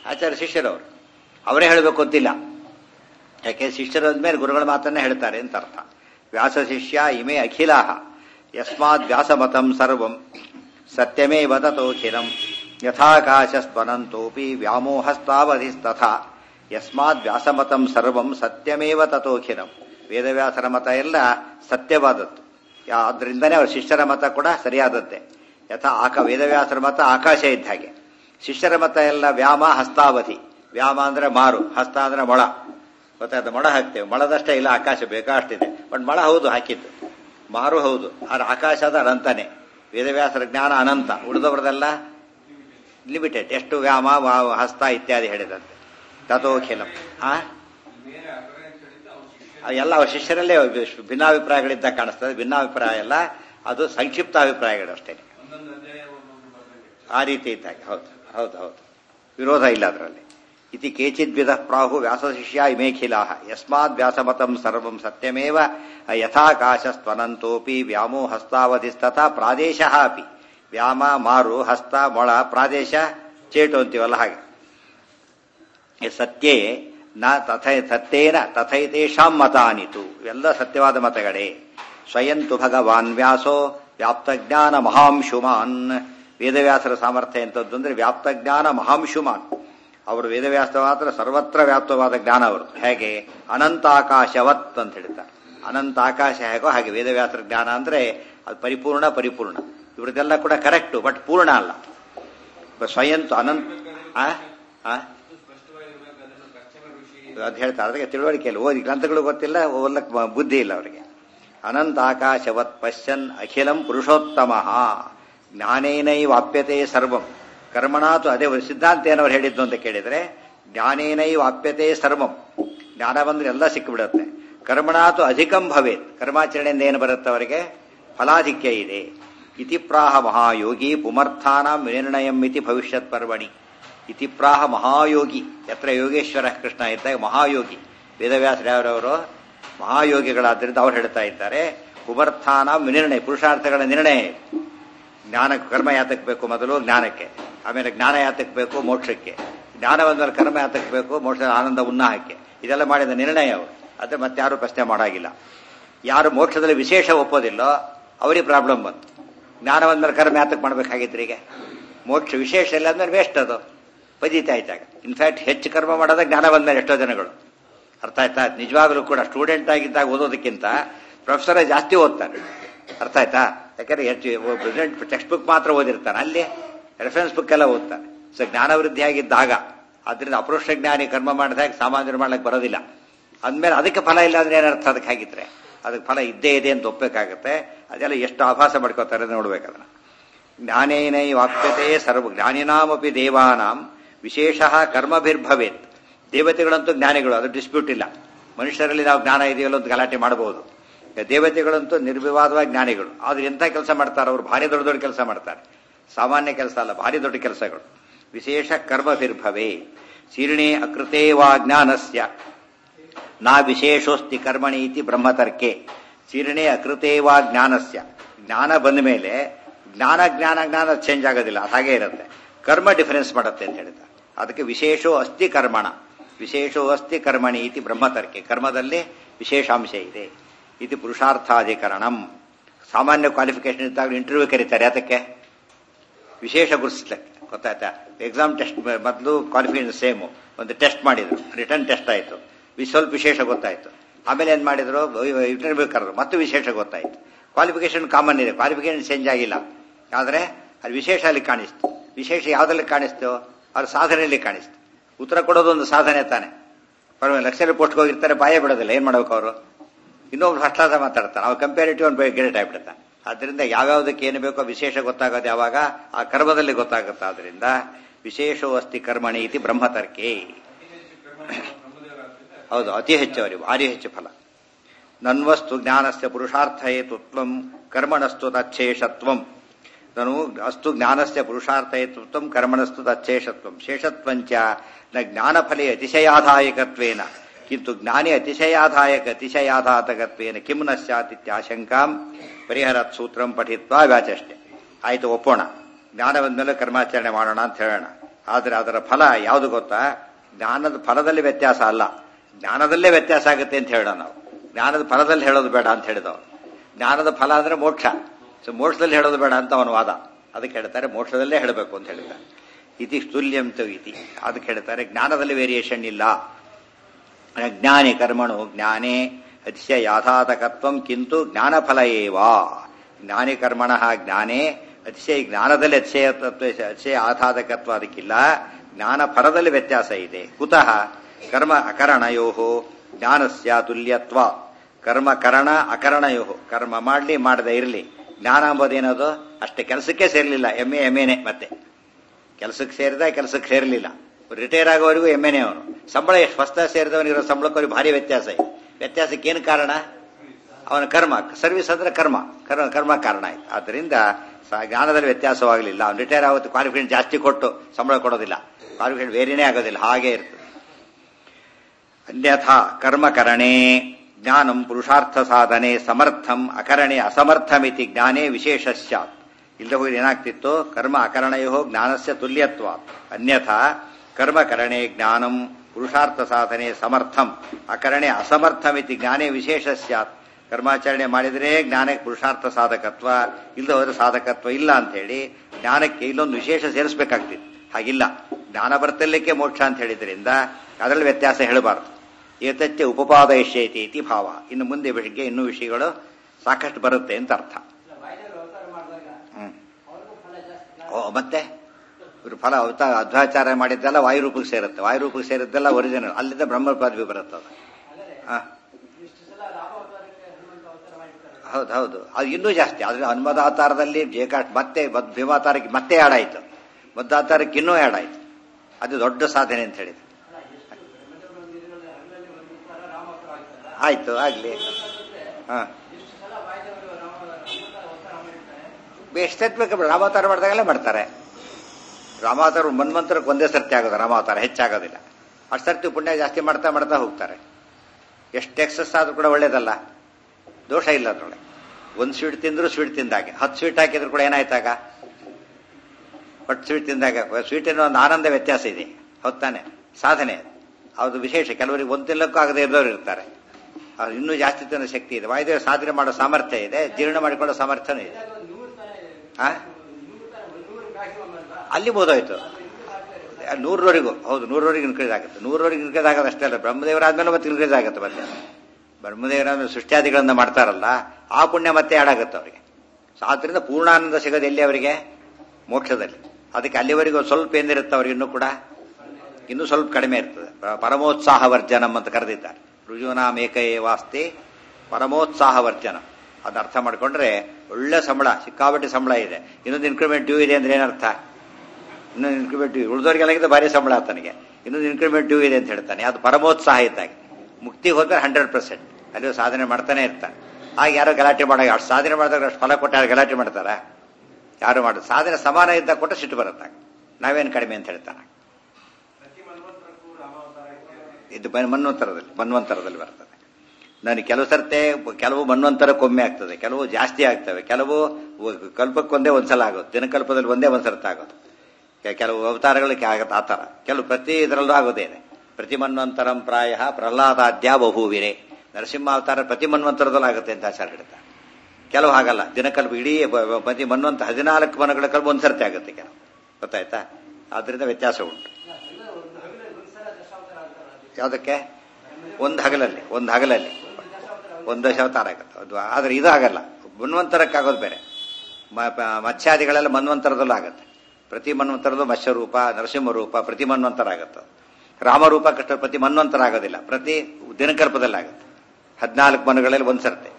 ಆಚಾರ್ಯ ಶಿಷ್ಯರವರು ಅವರೇ ಹೇಳಬೇಕು ಅಂತಿಲ್ಲ ಯಾಕೆ ಶಿಷ್ಯರ ಮೇಲೆ ಗುರುಗಳ ಮಾತನ್ನೇ ಹೇಳ್ತಾರೆ ಅಂತ ಅರ್ಥ ವ್ಯಾಸ ಶಿಷ್ಯ ಇಮೆ ಅಖಿಲಾಹ ಯಸ್ಮಾತ್ ವ್ಯಾಸಮತಂ ಸರ್ವಂ ಸತ್ಯಮೇ ವದತೋಖಿಲಂ ಯಥಾಕಾಶ ಸ್ಪನಂತೋಪಿ ವ್ಯಾಮೋಹಸ್ತಾವಧಿಸ್ತಥಾ ಯಸ್ಮಾತ್ ವ್ಯಾಸಮತಂ ಸರ್ವಂ ಸತ್ಯಮೇವ ತಥೋಖಿಲಂ ವೇದವ್ಯಾಸರ ಮತ ಎಲ್ಲ ಸತ್ಯವಾದದ್ದು ಆದ್ರಿಂದನೇ ಅವ್ರ ಶಿಷ್ಯರ ಮತ ಕೂಡ ಸರಿಯಾದದ್ದೇ ಯಥಾ ಆಕ ವೇದವ್ಯಾಸರ ಮತ ಆಕಾಶ ಇದ್ದ ಹಾಗೆ ಶಿಷ್ಯರ ಮತ ಎಲ್ಲ ವ್ಯಾಮ ಹಸ್ತಾವಧಿ ವ್ಯಾಮ ಅಂದ್ರೆ ಮಾರು ಹಸ್ತ ಅಂದ್ರೆ ಮೊಳ ಗೊತ್ತಾಯ್ತು ಮೊಳ ಹಾಕ್ತೇವೆ ಮೊಳದಷ್ಟೇ ಇಲ್ಲ ಆಕಾಶ ಬೇಕಾಷ್ಟಿದೆ ಬಟ್ ಮೊಳ ಹೌದು ಹಾಕಿದ್ದು ಮಾರು ಹೌದು ಆದ್ರೆ ಆಕಾಶ ಅದ ಅನಂತನೇ ವೇದವ್ಯಾಸರ ಜ್ಞಾನ ಅನಂತ ಉಳಿದವರದೆಲ್ಲ ಲಿಮಿಟೆಡ್ ಎಷ್ಟು ವ್ಯಾಮ ವಾ- ಹಸ್ತ ಇತ್ಯಾದಿ ಹೇಳಿದಂತೆ ತಥೋಖಿಲಂ ಆ ಆ ಎಲ್ಲ ಅವ್ರ ಶಿಷ್ಯರಲ್ಲೇ ಭಿನ್ನಾಭಿಪ್ರಾಯಗಳಿದ್ದ ಕಾಣಿಸ್ತದೆ ಭಿನ್ನಾಭಿಪ್ರಾಯ ಎಲ್ಲ ಅದು ಸಂಕ್ಷಿಪ್ತ ಅಭಿಪ್ರಾಯಗಳು ಅಷ್ಟೇ ಆ ರೀತಿ ಇದ್ದಾಗ ಹೌದು ಹೌದು ಹೌದು ವಿರೋಧ ಇಲ್ಲ ಅದರಲ್ಲಿ ಇತಿ ಕೇಚಿದ್ವಿಧ ಪ್ರಾಹು ವ್ಯಾಸಶಿಷ್ಯ ಇಮೇಖಿಲಾ ಯಸ್ಮಾದ್ ವ್ಯಾಸಮತಂ ಸರ್ವಂ ಸತ್ಯಮೇವ ಯಥಾಕಾಶ ಸ್ತನಂತೋಪಿ ವ್ಯಾಮೋ ಹಸ್ತಾವಧಿಸ್ತಥ ಪ್ರಾದೇಶ ಅಪಿ ವ್ಯಾಮ ಮಾರು ಹಸ್ತ ಮೊಳ ಪ್ರಾದೇಶ ಚೇಟು ಅಂತೀವಲ್ಲ ಹಾಗೆ ಈ ಸತ್ಯೇ ನ ತಥೈ ಸತ್ಯೇನ ತಥೈತೇಷಾಂ ಮತಾನಿತು ಇವೆಲ್ಲ ಸತ್ಯವಾದ ಮತಗಳೇ ಸ್ವಯಂತು ಭಗವಾನ್ ವ್ಯಾಸೋ ವ್ಯಾಪ್ತಜ್ಞಾನ ಮಹಾಂಶುಮಾನ್ ವೇದವ್ಯಾಸರ ಸಾಮರ್ಥ್ಯ ಎಂತದ್ದು ಅಂದ್ರೆ ವ್ಯಾಪ್ತಜ್ಞಾನ ಮಹಾಂಶುಮಾನ್ ಅವರು ವೇದವ್ಯಾಸ ಮಾತ್ರ ಸರ್ವತ್ರ ವ್ಯಾಪ್ತವಾದ ಜ್ಞಾನ ಅವರು ಹೇಗೆ ಅನಂತಾಕಾಶವತ್ ಅಂತ ಹೇಳ್ತಾರೆ ಅನಂತ ಆಕಾಶ ಹೇಗೋ ಹಾಗೆ ವೇದವ್ಯಾಸರ ಜ್ಞಾನ ಅಂದ್ರೆ ಅದು ಪರಿಪೂರ್ಣ ಪರಿಪೂರ್ಣ ಇವ್ರದ್ದೆಲ್ಲ ಕೂಡ ಕರೆಕ್ಟು ಬಟ್ ಪೂರ್ಣ ಅಲ್ಲ ಸ್ವಯಂತು ಅನಂತ ಆ? ಆ? ಅದು ಹೇಳ್ತಾರೆ ಅದಕ್ಕೆ ತಿಳುವಳಿಕೆ ಇಲ್ಲ ಓದಿ ಗ್ರಂಥಗಳು ಗೊತ್ತಿಲ್ಲ ಓದಲಕ್ ಬುದ್ಧಿ ಇಲ್ಲ ಅವರಿಗೆ ಅನಂತ ಆಕಾಶವತ್ ಪಶ್ಯನ್ ಅಖಿಲಂ ಪುರುಷೋತ್ತಮ ಜ್ಞಾನೇನೈವಾಪ್ಯತೆ ಸರ್ವಂ ಕರ್ಮಣಾತು ಅದೇ ಸಿದ್ಧಾಂತ ಏನವ್ರು ಹೇಳಿದ್ದು ಅಂತ ಕೇಳಿದ್ರೆ ಜ್ಞಾನೇನೈವಾಪ್ಯತೆ ಸರ್ವಂ ಜ್ಞಾನ ಬಂದ್ರೆ ಎಲ್ಲ ಸಿಕ್ಕಿಬಿಡುತ್ತೆ ಕರ್ಮಣಾತು ಅಧಿಕಂ ಭವೇತ್ ಕರ್ಮಾಚರಣೆಯಿಂದ ಏನು ಬರುತ್ತೆ ಅವರಿಗೆ ಫಲಾಧಿಕ್ಯ ಇದೆ ಇತಿ ಪ್ರಾಹ ಮಹಾಯೋಗಿ ಪುಮರ್ಥಾನಾಂ ವಿನಿರ್ಣಯಂ ಇತಿ ಭವಿಷ್ಯತ್ ಪರ್ವಣಿ ಇತಿ ಪ್ರಾಹ ಮಹಾಯೋಗಿ ಯತ್ರ ಯೋಗೇಶ್ವರ ಕೃಷ್ಣ ಇದ್ದಾಗ ಮಹಾಯೋಗಿ ವೇದವ್ಯಾಸರವರು ಮಹಾಯೋಗಿಗಳಾದ್ರಿಂದ ಅವ್ರು ಹೇಳ್ತಾ ಇದ್ದಾರೆ ಪುಮರ್ಥಾನ ವಿನಿರ್ಣಯ ಪುರುಷಾರ್ಥಗಳ ನಿರ್ಣಯ ಜ್ಞಾನ ಕರ್ಮ ಯಾತಕ್ಕೆ ಬೇಕು ಮೊದಲು ಜ್ಞಾನಕ್ಕೆ ಆಮೇಲೆ ಜ್ಞಾನ ಯಾತಕ್ಕೆ ಬೇಕು ಮೋಕ್ಷಕ್ಕೆ ಜ್ಞಾನ ಬಂದ್ಮೇಲೆ ಕರ್ಮ ಯಾತಕ್ಕೆ ಬೇಕು ಮೋಕ್ಷ ಆನಂದ ಉನ್ನಾಹಕ್ಕೆ ಇದೆಲ್ಲ ಮಾಡಿದ ನಿರ್ಣಯ ಅವರು ಅದೇ ಮತ್ತೆ ಯಾರು ಪ್ರಶ್ನೆ ಮಾಡಾಗಿಲ್ಲ ಯಾರು ಮೋಕ್ಷದಲ್ಲಿ ವಿಶೇಷ ಒಪ್ಪೋದಿಲ್ಲೋ ಅವರಿಗೆ ಪ್ರಾಬ್ಲಮ್ ಬಂತು ಜ್ಞಾನ ಬಂದ್ಮೇಲೆ ಕರ್ಮ ಯಾತಕ್ಕೆ ಮಾಡ್ಬೇಕಾಗಿತ್ತು ಈಗ ಮೋಕ್ಷ ವಿಶೇಷ ಇಲ್ಲ ಅಂದ್ರೆ ವೇಸ್ಟ್ ಅದು ಪದೀತ ಆಯ್ತಾಗ ಇನ್ಫ್ಯಾಕ್ಟ್ ಹೆಚ್ಚು ಕರ್ಮ ಮಾಡೋದ ಜ್ಞಾನ ಬಂದ್ಮೇಲೆ ಎಷ್ಟೋ ಜನಗಳು ಅರ್ಥ ಆಯ್ತಾ ನಿಜವಾಗ್ಲೂ ಕೂಡ ಸ್ಟೂಡೆಂಟ್ ಆಗಿದ್ದಾಗ ಓದೋದಕ್ಕಿಂತ ಪ್ರೊಫೆಸರೇ ಜಾಸ್ತಿ ಓದ್ತಾರೆ ಅರ್ಥ ಆಯ್ತಾ ಯಾಕಂದ್ರೆ ಹೆಚ್ಚು ಟೆಕ್ಸ್ಟ್ ಬುಕ್ ಮಾತ್ರ ಓದಿರ್ತಾನೆ ಅಲ್ಲಿ ರೆಫರೆನ್ಸ್ ಬುಕ್ ಎಲ್ಲ ಓದ್ತಾನೆ ಸೊ ಜ್ಞಾನ ವೃದ್ಧಿ ಆಗಿದ್ದಾಗ ಅದರಿಂದ ಅಪರೋಕ್ಷ ಜ್ಞಾನಿ ಕರ್ಮ ಮಾಡಿದಾಗ ಸಾಮಾನ್ಯರು ಮಾಡ್ಲಿಕ್ಕೆ ಬರೋದಿಲ್ಲ ಅಂದ್ಮೇಲೆ ಅದಕ್ಕೆ ಫಲ ಇಲ್ಲ ಅಂದ್ರೆ ಏನರ್ಥ ಅದಕ್ಕೆ ಹಾಗಿದ್ರೆ ಅದಕ್ಕೆ ಫಲ ಇದ್ದೇ ಇದೆ ಅಂತ ಒಪ್ಪಬೇಕಾಗತ್ತೆ ಅದೆಲ್ಲ ಎಷ್ಟು ಆಭಾಸ ಮಾಡ್ಕೋತಾರೆ ನೋಡ್ಬೇಕು ಅದನ್ನ ಜ್ಞಾನೇನೈ ವಾಪ್ಯತೆ ಸರ್ವ ಜ್ಞಾನಿನಾಮಪಿ ದೇವಾನಾಂ ವಿಶೇಷ ಕರ್ಮಭಿರ್ಭವೇತ್ ದೇವತೆಗಳಂತೂ ಜ್ಞಾನಿಗಳು ಅದು ಡಿಸ್ಪ್ಯೂಟ್ ಇಲ್ಲ ಮನುಷ್ಯರಲ್ಲಿ ನಾವು ಜ್ಞಾನ ಇದೆಯಲ್ಲ ಅಂತ ಗಲಾಟೆ ಮಾಡಬಹುದು ದೇವತೆಗಳಂತೂ ನಿರ್ವಿವಾದವಾಗಿ ಜ್ಞಾನಿಗಳು ಆದ್ರೆ ಎಂಥ ಕೆಲಸ ಮಾಡ್ತಾರೆ ಅವರು ಭಾರಿ ದೊಡ್ಡ ದೊಡ್ಡ ಕೆಲಸ ಮಾಡ್ತಾರೆ ಸಾಮಾನ್ಯ ಕೆಲಸ ಅಲ್ಲ ಭಾರಿ ದೊಡ್ಡ ಕೆಲಸಗಳು ವಿಶೇಷ ಕರ್ಮಭಿರ್ಭವೇ ಶೀರ್ಣೆ ಅಕೃತೇ ವಾ ಜ್ಞಾನಸ್ಯ ನಾ ವಿಶೇಷೋಸ್ತಿ ಕರ್ಮಣಿ ಇತಿ ಬ್ರಹ್ಮತರ್ಕೆ ಶೀರ್ಣೆ ಅಕೃತೇ ವಾ ಜ್ಞಾನಸ್ಯ ಜ್ಞಾನ ಬಂದ ಮೇಲೆ ಜ್ಞಾನ ಜ್ಞಾನ ಜ್ಞಾನ ಚೇಂಜ್ ಆಗೋದಿಲ್ಲ ಅದು ಹಾಗೆ ಇರುತ್ತೆ ಕರ್ಮ ಡಿಫರೆನ್ಸ್ ಮಾಡುತ್ತೆ ಅಂತ ಹೇಳಿದ ಅದಕ್ಕೆ ವಿಶೇಷೋ ಅಸ್ತಿ ಕರ್ಮಣ ವಿಶೇಷೋ ಅಸ್ತಿ ಕರ್ಮಣಿ ಇತಿ ಬ್ರಹ್ಮತರ್ಕೆ ಕರ್ಮದಲ್ಲಿ ವಿಶೇಷಾಂಶ ಇದೆ ಇದು ಪುರುಷಾರ್ಥಾಧಿಕರಣಂ ಸಾಮಾನ್ಯ ಕ್ವಾಲಿಫಿಕೇಶನ್ ಇದ್ದಾಗ ಇಂಟರ್ವ್ಯೂ ಕರೀತಾರೆ ಅದಕ್ಕೆ ವಿಶೇಷ ಗುರುತಿಸ್ಲಿಕ್ಕೆ ಗೊತ್ತಾಯ್ತಾ ಎಕ್ಸಾಮ್ ಟೆಸ್ಟ್ ಮೊದಲು ಕ್ವಾಲಿಫಿಕೇಶನ್ ಸೇಮು ಒಂದು ಟೆಸ್ಟ್ ಮಾಡಿದ್ರು ರಿಟರ್ನ್ ಟೆಸ್ಟ್ ಆಯಿತು ಸ್ವಲ್ಪ ವಿಶೇಷ ಗೊತ್ತಾಯ್ತು ಆಮೇಲೆ ಏನ್ ಮಾಡಿದ್ರು ಇಂಟರ್ವ್ಯೂ ಕರೆದ್ರು ಮತ್ತು ವಿಶೇಷ ಗೊತ್ತಾಯ್ತು ಕ್ವಾಲಿಫಿಕೇಶನ್ ಕಾಮನ್ ಇದೆ ಕ್ವಾಲಿಫಿಕೇಶನ್ ಚೇಂಜ್ ಆಗಿಲ್ಲ ಆದ್ರೆ ಅದು ವಿಶೇಷ ಅಲ್ಲಿ ಕಾಣಿಸ್ತು ವಿಶೇಷ ಯಾವ್ದ್ರಲ್ಲಿ ಕಾಣಿಸ್ತು ಅವ್ರ ಸಾಧನೆಯಲ್ಲಿ ಕಾಣಿಸ್ತು ಉತ್ತರ ಕೊಡೋದು ಒಂದು ಸಾಧನೆ ತಾನೆ ಪರವಾಗಿಲ್ಲ ಲಕ್ಷಲ್ ಪೋಸ್ಟ್ಗೆ ಹೋಗಿರ್ತಾರೆ ಬಾಯ ಬಿಡೋದಿಲ್ಲ ಏನ್ ಮಾಡ್ಬೇಕು ಅವರು ಇನ್ನೊಬ್ರು ಫಸ್ಟ್ ಕ್ಲಾಸ್ ಮಾತಾಡ್ತಾನೆ ಅವ್ರು ಕಂಪೇರಿಟಿವ್ ಒಂದು ಗ್ರೇಟ್ ಆಗ್ಬಿಡ್ತಾನೆ ಆದ್ರಿಂದ ಯಾವ್ಯಾವ್ದಕ್ಕೆ ಏನು ಬೇಕೋ ವಿಶೇಷ ಗೊತ್ತಾಗೋದು ಯಾವಾಗ ಆ ಕರ್ಮದಲ್ಲಿ ಗೊತ್ತಾಗುತ್ತೆ ಆದ್ರಿಂದ ವಿಶೇಷೋ ಅಸ್ತಿ ಕರ್ಮಣಿ ಇತಿ ಬ್ರಹ್ಮತರ್ಕೆ ಹೌದು ಅತಿ ಹೆಚ್ಚು ಅವರಿಗೆ ಭಾರಿ ಹೆಚ್ಚು ಫಲ ನನ್ವಸ್ತು ಜ್ಞಾನಸ್ಯ ಪುರುಷಾರ್ಥ ಹೇತುತ್ವಂ ಕರ್ಮಣಸ್ತು ತಚ್ಛೇಷತ್ವಂ ನನು ಅಸ್ತು ಜ್ಞಾನಸ್ಯ ಪುರುಷಾರ್ಥ ಹೇತುತ್ವಂ ಕರ್ಮಣಸ್ತು ತಚ್ಛೇಷತ್ವಂ ಶೇಷತ್ವಂಚ ನ ಜ್ಞಾನಫಲೆ ಅತಿಶಯಾಧಾಯಕತ್ವೇನ ಕಿಂತು ಜ್ಞಾನಿ ಅತಿಶಯಾಧಾಯಕ ಅತಿಶಯಾಧಾತಕತ್ವೇನ ಕಿಂ ನ ಸ್ಯಾತ್ ಇತ್ಯಾಶಂಕಾಂ ಪರಿಹರತ್ ಸೂತ್ರಂ ಪಠಿತ್ವಾ ವ್ಯಾಚಷ್ಟೆ ಆಯ್ತು ಒಪ್ಪೋಣ ಜ್ಞಾನ ಬಂದ್ಮೇಲೆ ಕರ್ಮಾಚರಣೆ ಮಾಡೋಣ ಅಂತ ಹೇಳೋಣ ಆದರೆ ಅದರ ಫಲ ಯಾವುದು ಗೊತ್ತಾ ಜ್ಞಾನದ ಫಲದಲ್ಲಿ ವ್ಯತ್ಯಾಸ ಅಲ್ಲ ಜ್ಞಾನದಲ್ಲೇ ವ್ಯತ್ಯಾಸ ಆಗುತ್ತೆ ಅಂತ ಹೇಳೋಣ ನಾವು ಜ್ಞಾನದ ಫಲದಲ್ಲಿ ಹೇಳೋದು ಬೇಡ ಅಂತ ಹೇಳಿದವು ಜ್ಞಾನದ ಫಲ ಅಂದ್ರೆ ಮೋಕ್ಷ ಸೊ ಮೋಕ್ಷದಲ್ಲಿ ಹೇಳೋದು ಬೇಡ ಅಂತ ಅವನ ವಾದ ಅದಕ್ಕೆ ಹೇಳ್ತಾರೆ ಮೋಕ್ಷದಲ್ಲೇ ಹೇಳಬೇಕು ಅಂತ ಹೇಳಿದ್ದಾರೆ ಇತಿ ತುಲ್ಯಂತ ಇತಿ ಅದಕ್ಕೆ ಹೇಳ್ತಾರೆ ಜ್ಞಾನದಲ್ಲಿ ವೇರಿಯೇಷನ್ ಇಲ್ಲ ಜ್ಞಾನಿ ಕರ್ಮಣು ಜ್ಞಾನೇ ಅತಿಶಯ ಯಾಥಾತಕತ್ವಂ ಕಿಂತು ಜ್ಞಾನಫಲ ಏವ ಜ್ಞಾನಿ ಕರ್ಮಣ ಜ್ಞಾನೇ ಅತಿಶಯ ಜ್ಞಾನದಲ್ಲಿ ಅತಿಶಯ ತತ್ವ ಅತಿಶಯ ಆಧಾತಕತ್ವ ಅದಕ್ಕಿಲ್ಲ ಜ್ಞಾನ ಫಲದಲ್ಲಿ ವ್ಯತ್ಯಾಸ ಇದೆ ಕುತಃ ಕರ್ಮ ಅಕರಣಯೋ ಜ್ಞಾನಸ್ಯ ತುಲ್ಯತ್ವ ಕರ್ಮ ಕರಣ ಅಕರಣಯೋ ಕರ್ಮ ಮಾಡಲಿ ಮಾಡದೇ ಇರಲಿ ಜ್ಞಾನ ಎಂಬುದೇನದು ಅಷ್ಟೇ ಕೆಲಸಕ್ಕೆ ಸೇರಲಿಲ್ಲ ಎಮ್ ಎ ಎಮ್ ಎನೆ ಮತ್ತೆ ಕೆಲಸಕ್ಕೆ ಸೇರಿದ ಕೆಲಸಕ್ಕೆ ಸೇರಲಿಲ್ಲ ರಿಟೈರ್ ಆಗೋವರೆಗೂ ಎಮ್ ಎನೆ ಅವನು ಸಂಬಳ ಎಷ್ಟು ಹೊಸ ಸೇರಿದವನಿರೋ ಸಂಬಳಕ್ಕೆ ಅವ್ರಿಗೆ ಭಾರಿ ವ್ಯತ್ಯಾಸ ಇದೆ ವ್ಯತ್ಯಾಸಕ್ಕೆ ಏನು ಕಾರಣ ಅವನ ಕರ್ಮ ಸರ್ವಿಸ್ ಅಂದ್ರೆ ಕರ್ಮ ಕರ್ಮ ಕರ್ಮ ಕಾರಣ ಆಯ್ತು ಆದ್ದರಿಂದ ಸ- ಜ್ಞಾನದಲ್ಲಿ ವ್ಯತ್ಯಾಸವಾಗಲಿಲ್ಲ ಅವ್ನು ರಿಟೈರ್ ಆಗುತ್ತೆ ಕ್ವಾಲಿಫಿಕೇಷನ್ ಜಾಸ್ತಿ ಕೊಟ್ಟು ಸಂಬಳ ಕೊಡೋದಿಲ್ಲ ಕ್ವಾಲಿಫಿಕೇಷನ್ ಬೇರೆನೇ ಆಗೋದಿಲ್ಲ ಹಾಗೆ ಇರ್ತದೆ ಅನ್ಯಥಾ ಕರ್ಮಕರಣೆ ಜ್ಞಾನಂ ಪುರುಷಾರ್ಥ ಸಾಧನೆ ಸಮರ್ಥಂ ಅಕರಣೆ ಅಸಮರ್ಥಮಿತಿ ಜ್ಞಾನೇ ವಿಶೇಷ ಸ್ಯಾತ್ ಇಲ್ಲದೆ ಹೋಗಿ ಏನಾಗ್ತಿತ್ತು ಕರ್ಮ ಅಕರಣಯೋ ಜ್ಞಾನಸ್ಯ ತುಲ್ಯತ್ವ ಅನ್ಯಥಾ ಕರ್ಮಕರಣೆ ಜ್ಞಾನಂ ಪುರುಷಾರ್ಥ ಸಾಧನೆ ಸಮರ್ಥಂ ಅಕರಣೆ ಅಸಮರ್ಥಮಿತಿ ಜ್ಞಾನೇ ವಿಶೇಷ ಸ್ಯಾತ್ ಕರ್ಮಾಚರಣೆ ಮಾಡಿದರೆ ಜ್ಞಾನಕ್ಕೆ ಪುರುಷಾರ್ಥ ಸಾಧಕತ್ವ ಇಲ್ಲದೆ ಹೋದ್ರೆ ಸಾಧಕತ್ವ ಇಲ್ಲ ಅಂತ ಹೇಳಿ ಜ್ಞಾನಕ್ಕೆ ಇಲ್ಲೊಂದು ವಿಶೇಷ ಸೇರಿಸಬೇಕಾಗ್ತಿತ್ತು ಹಾಗಿಲ್ಲ ಜ್ಞಾನ ಬರ್ತಲಿಕ್ಕೆ ಮೋಕ್ಷ ಅಂತ ಹೇಳಿದ್ರಿಂದ ಅದರಲ್ಲಿ ವ್ಯತ್ಯಾಸ ಹೇಳಬಾರದು ಏತಚ್ಚೆ ಉಪಪಾದಯಿಷ್ಯೈತಿ ಇತಿ ಭಾವ ಇನ್ನು ಮುಂದೆ ಬೆಳಿಗ್ಗೆ ಇನ್ನೂ ವಿಷಯಗಳು ಸಾಕಷ್ಟು ಬರುತ್ತೆ ಅಂತ ಅರ್ಥ ಹ್ಮ್. ಓ ಮತ್ತೆ ಇವ್ರು ಫಲ ಅವತಾರ ಅಧ್ವಾಚಾರ ಮಾಡಿದ್ದೆಲ್ಲ ವಾಯುರೂಪಕ್ಕೆ ಸೇರುತ್ತೆ ವಾಯುರೂಪಕ್ಕೆ ಸೇರಿದ್ದೆಲ್ಲ ಒರಿಜಿನಲ್ ಅಲ್ಲಿಂದ ಬ್ರಹ್ಮ ಪದವಿ ಬರುತ್ತೆ ಅದು ಹಾ ಹೌದು ಹೌದು ಅದು ಇನ್ನೂ ಜಾಸ್ತಿ ಆದ್ರೆ ಹನುಮದಾವತಾರದಲ್ಲಿ ಜೇಕಾಟ್ ಮತ್ತೆ ಬದ್- ಭೀಮಾವತಾರಕ್ಕೆ ಮತ್ತೆ ಆಡ್ ಆಯ್ತು ಬುದ್ಧಾವತಾರಕ್ಕೆ ಇನ್ನೂ ಆಡ್ ಆಯ್ತು ಅದು ದೊಡ್ಡ ಸಾಧನೆ ಅಂತ ಹೇಳಿದ್ರು ಆಯ್ತು ಆಗ್ಲಿ ಹಾ ಎಷ್ಟೆತ್ ಬೇಕು ರಾಮಾವತಾರ ಮಾಡಿದಾಗೆಲ್ಲ ಮಾಡ್ತಾರೆ ರಾಮಾವತಾರ ಮನ್ವಂತರಕ್ಕೆ ಒಂದೇ ಸರ್ತಿ ಆಗೋದು ರಾಮಾವತಾರ ಹೆಚ್ಚಾಗೋದಿಲ್ಲ ಅಷ್ಟು ಸರ್ತಿ ಪುಣ್ಯ ಜಾಸ್ತಿ ಮಾಡ್ತಾ ಮಾಡ್ತಾ ಹೋಗ್ತಾರೆ ಎಷ್ಟು ಎಕ್ಸಸ್ ಆದ್ರೂ ಕೂಡ ಒಳ್ಳೇದಲ್ಲ ದೋಷ ಇಲ್ಲ ಅದ್ರೊಳಗೆ ಒಂದು ಸ್ವೀಟ್ ತಿಂದ್ರು ಸ್ವೀಟ್ ತಿಂದಾಗೆ ಹತ್ತು ಸ್ವೀಟ್ ಹಾಕಿದ್ರು ಕೂಡ ಏನಾಯ್ತಾಗ ಬಟ್ ಸ್ವೀಟ್ ತಿಂದಾಗ ಸ್ವೀಟಿನ ಒಂದು ಆನಂದ ವ್ಯತ್ಯಾಸ ಇದೆ ಹೊತ್ತಾನೆ ಸಾಧನೆ ಅದು. ಅದು ವಿಶೇಷ ಕೆಲವರಿಗೆ ಒಂದು ತಿನ್ನಕ್ಕೂ ಆಗದೆ ಇರೋರು ಇರ್ತಾರೆ ಅದು ಇನ್ನೂ ಜಾಸ್ತಿ ತಿನ್ನೋ ಶಕ್ತಿ ಇದೆ ವಾಯುದೇವ ಸಾಧನೆ ಮಾಡೋ ಸಾಮರ್ಥ್ಯ ಇದೆ ಜೀರ್ಣ ಮಾಡಿಕೊಳ್ಳೋ ಸಾಮರ್ಥ್ಯನೂ ಇದೆ ಆ? ಅಲ್ಲಿ ಬೋದಾಯ್ತು ನೂರವರೆಗೂ ಹೌದು ನೂರವರೆಗೆ ಇನ್ಕ್ರೀಸ್ ಆಗುತ್ತೆ ನೂರವರೆಗೆ ಇನ್ಕ್ರೀಸ್ ಆಗೋದು ಅಷ್ಟೇ ಅಲ್ಲ ಬ್ರಹ್ಮದೇವರಾದ್ಮೇಲೆ ಮತ್ತೆ ಇನ್ಕ್ರೀಸ್ ಆಗುತ್ತೆ ಮತ್ತೆ ಬ್ರಹ್ಮದೇವರಾದ್ಮೇಲೆ ಸೃಷ್ಟ್ಯಾದಿಗಳನ್ನ ಮಾಡ್ತಾರಲ್ಲ ಆ ಪುಣ್ಯ ಮತ್ತೆ ಆಡಾಗುತ್ತೆ ಅವರಿಗೆ ಸೊ ಆದ್ರಿಂದ ಪೂರ್ಣಾನಂದ ಸಿಗೋದು ಎಲ್ಲಿ ಅವರಿಗೆ ಮೋಕ್ಷದಲ್ಲಿ ಅದಕ್ಕೆ ಅಲ್ಲಿವರೆಗೂ ಒಂದ್ ಸ್ವಲ್ಪ ಏನಿರುತ್ತೆ ಅವ್ರಿಗೆ ಇನ್ನೂ ಕೂಡ ಇನ್ನೂ ಸ್ವಲ್ಪ ಕಡಿಮೆ ಇರ್ತದೆ ಪ- ಪರಮೋತ್ಸಾಹ ವರ್ಜನಂ ಅಂತ ಕರೆದಿದ್ದಾರೆ ರುಜುನಾಮ್ ಏಕಏವಾಸ್ತಿ ಪರಮೋತ್ಸಾಹ ವರ್ಜನಂ ಅದ್ ಅರ್ಥ ಮಾಡ್ಕೊಂಡ್ರೆ ಒಳ್ಳೆ ಸಂಬಳ ಸಿಕ್ಕಾಪಟ್ಟೆ ಸಂಬಳ ಇದೆ ಇನ್ನೊಂದು ಇನ್ಕ್ರಿಮೆಂಟ್ ಡ್ಯೂ ಇದೆ ಅಂದ್ರೆ ಏನರ್ಥ ಇನ್ನೊಂದು ಇನ್ಕ್ರಿಮೆಂಟ್ ಡ್ಯೂ ಉಳಿದವ್ರಿಗೆಲ್ಲ ಭಾರಿ ಸಂಬಳ ಆತನಿಗೆ ಇನ್ನೊಂದು ಇನ್ಕ್ರಿಮೆಂಟ್ ಡ್ಯೂ ಇದೆ ಅಂತ ಹೇಳ್ತಾನೆ ಅದು ಪರಮೋತ್ಸಾಹ ಇದ್ದಾಗ ಮುಕ್ತಿಗೆ ಹೋದ್ರೆ ಹಂಡ್ರೆಡ್ ಪರ್ಸೆಂಟ್ ಅಲ್ಲಿ ಸಾಧನೆ ಮಾಡ್ತಾನೆ ಇರ್ತಾನೆ ಆಗ ಯಾರೋ ಗಲಾಟೆ ಮಾಡಾಗ ಅಷ್ಟು ಸಾಧನೆ ಮಾಡಿದಾಗ ಅಷ್ಟು ಫಲ ಕೊಟ್ಟು ಯಾರು ಗಲಾಟೆ ಮಾಡ್ತಾರ ಯಾರು ಮಾಡೋದು ಸಾಧನೆ ಸಮಾನ ಇದ್ದಾಗ ಕೊಟ್ಟು ಸಿಟ್ಟು ಬರುತ್ತಾಗ ನಾವೇನು ಕಡಿಮೆ ಅಂತ ಹೇಳ್ತಾನೆ ಇದು ಬ- ಮನ್ವಂತರದಲ್ಲಿ ಮನ್ವಂತರದಲ್ಲಿ ಬರ್ತದೆ ನನಗೆ ಕೆಲವು ಸರ್ತೆ ಕೆಲವು ಮನ್ವಂತರಕ್ಕೊಮ್ಮೆ ಆಗ್ತದೆ ಕೆಲವು ಜಾಸ್ತಿ ಆಗ್ತವೆ ಕೆಲವು ವ- ಕಲ್ಪಕ್ಕೊಂದೇ ಒಂದ್ಸಲ ಆಗೋದು ದಿನಕಲ್ಪದಲ್ಲಿ ಒಂದೇ ಒಂದ್ಸರ್ತ ಆಗೋದು ಕೆ- ಕೆಲವು ಅವತಾರಗಳಿಗೆ ಆಗತ್ತೆ ಆ ಥರ ಕೆಲವು ಪ್ರತಿ ಇದರಲ್ಲೂ ಆಗೋದೇ ಇದೆ ಪ್ರತಿ ಮನ್ವಂತರಂ ಪ್ರಾಯ ಪ್ರಹ್ಲಾದಾದ್ಯ ಬಹುವಿರೆ ನರಸಿಂಹ ಅವತಾರ ಪ್ರತಿ ಮನ್ವಂತರದಲ್ಲೂ ಆಗುತ್ತೆ ಅಂತ ಆಚಾರ ಹೇಳ್ತಾರೆ ಕೆಲವು ಹಾಗಲ್ಲ ದಿನಕಲ್ಪ ಇಡೀ ಬ- ಬ- ಪ್ರತಿ ಮನ್ವಂತ ಹದಿನಾಲ್ಕು ಮನಗಳ ಕಲ್ಪ ಒಂದ್ಸರ್ತಿ ಆಗುತ್ತೆ ಕೆಲವು ಗೊತ್ತಾಯ್ತಾ ಆದ್ರಿಂದ ವ್ಯತ್ಯಾಸ ಉಂಟು ಯಾವುದಕ್ಕೆ ಒಂದು ಹಗಲಲ್ಲಿ ಒಂದು ಹಗಲಲ್ಲಿ ಒಂದು ದಶಾವತಾರ ಆಗುತ್ತೆ ಅದು ಆದ್ರೆ ಇದು ಆಗಲ್ಲ ಮನ್ವಂತರಕ್ಕಾಗೋದು ಬೇರೆ ಮ- ಪ- ಮತ್ಸ್ಯಾದಿಗಳೆಲ್ಲ ಮನ್ವಂತರದಲ್ಲೂ ಆಗುತ್ತೆ ಪ್ರತಿ ಮನ್ವಂತರದ್ದು ಮತ್ಸ್ಯರೂಪ ನರಸಿಂಹ ರೂಪ ಪ್ರತಿ ಮನ್ವಂತರ ಆಗುತ್ತೆ ರಾಮರೂಪ ಕಷ್ಟ ಪ್ರತಿ ಮನ್ವಂತರ ಆಗೋದಿಲ್ಲ ಪ್ರತಿ ದಿನಕಲ್ಪದಲ್ಲಿ ಆಗುತ್ತೆ ಹದಿನಾಲ್ಕು ಮನಗಳಲ್ಲಿ ಒಂದು ಸರ್ತೆ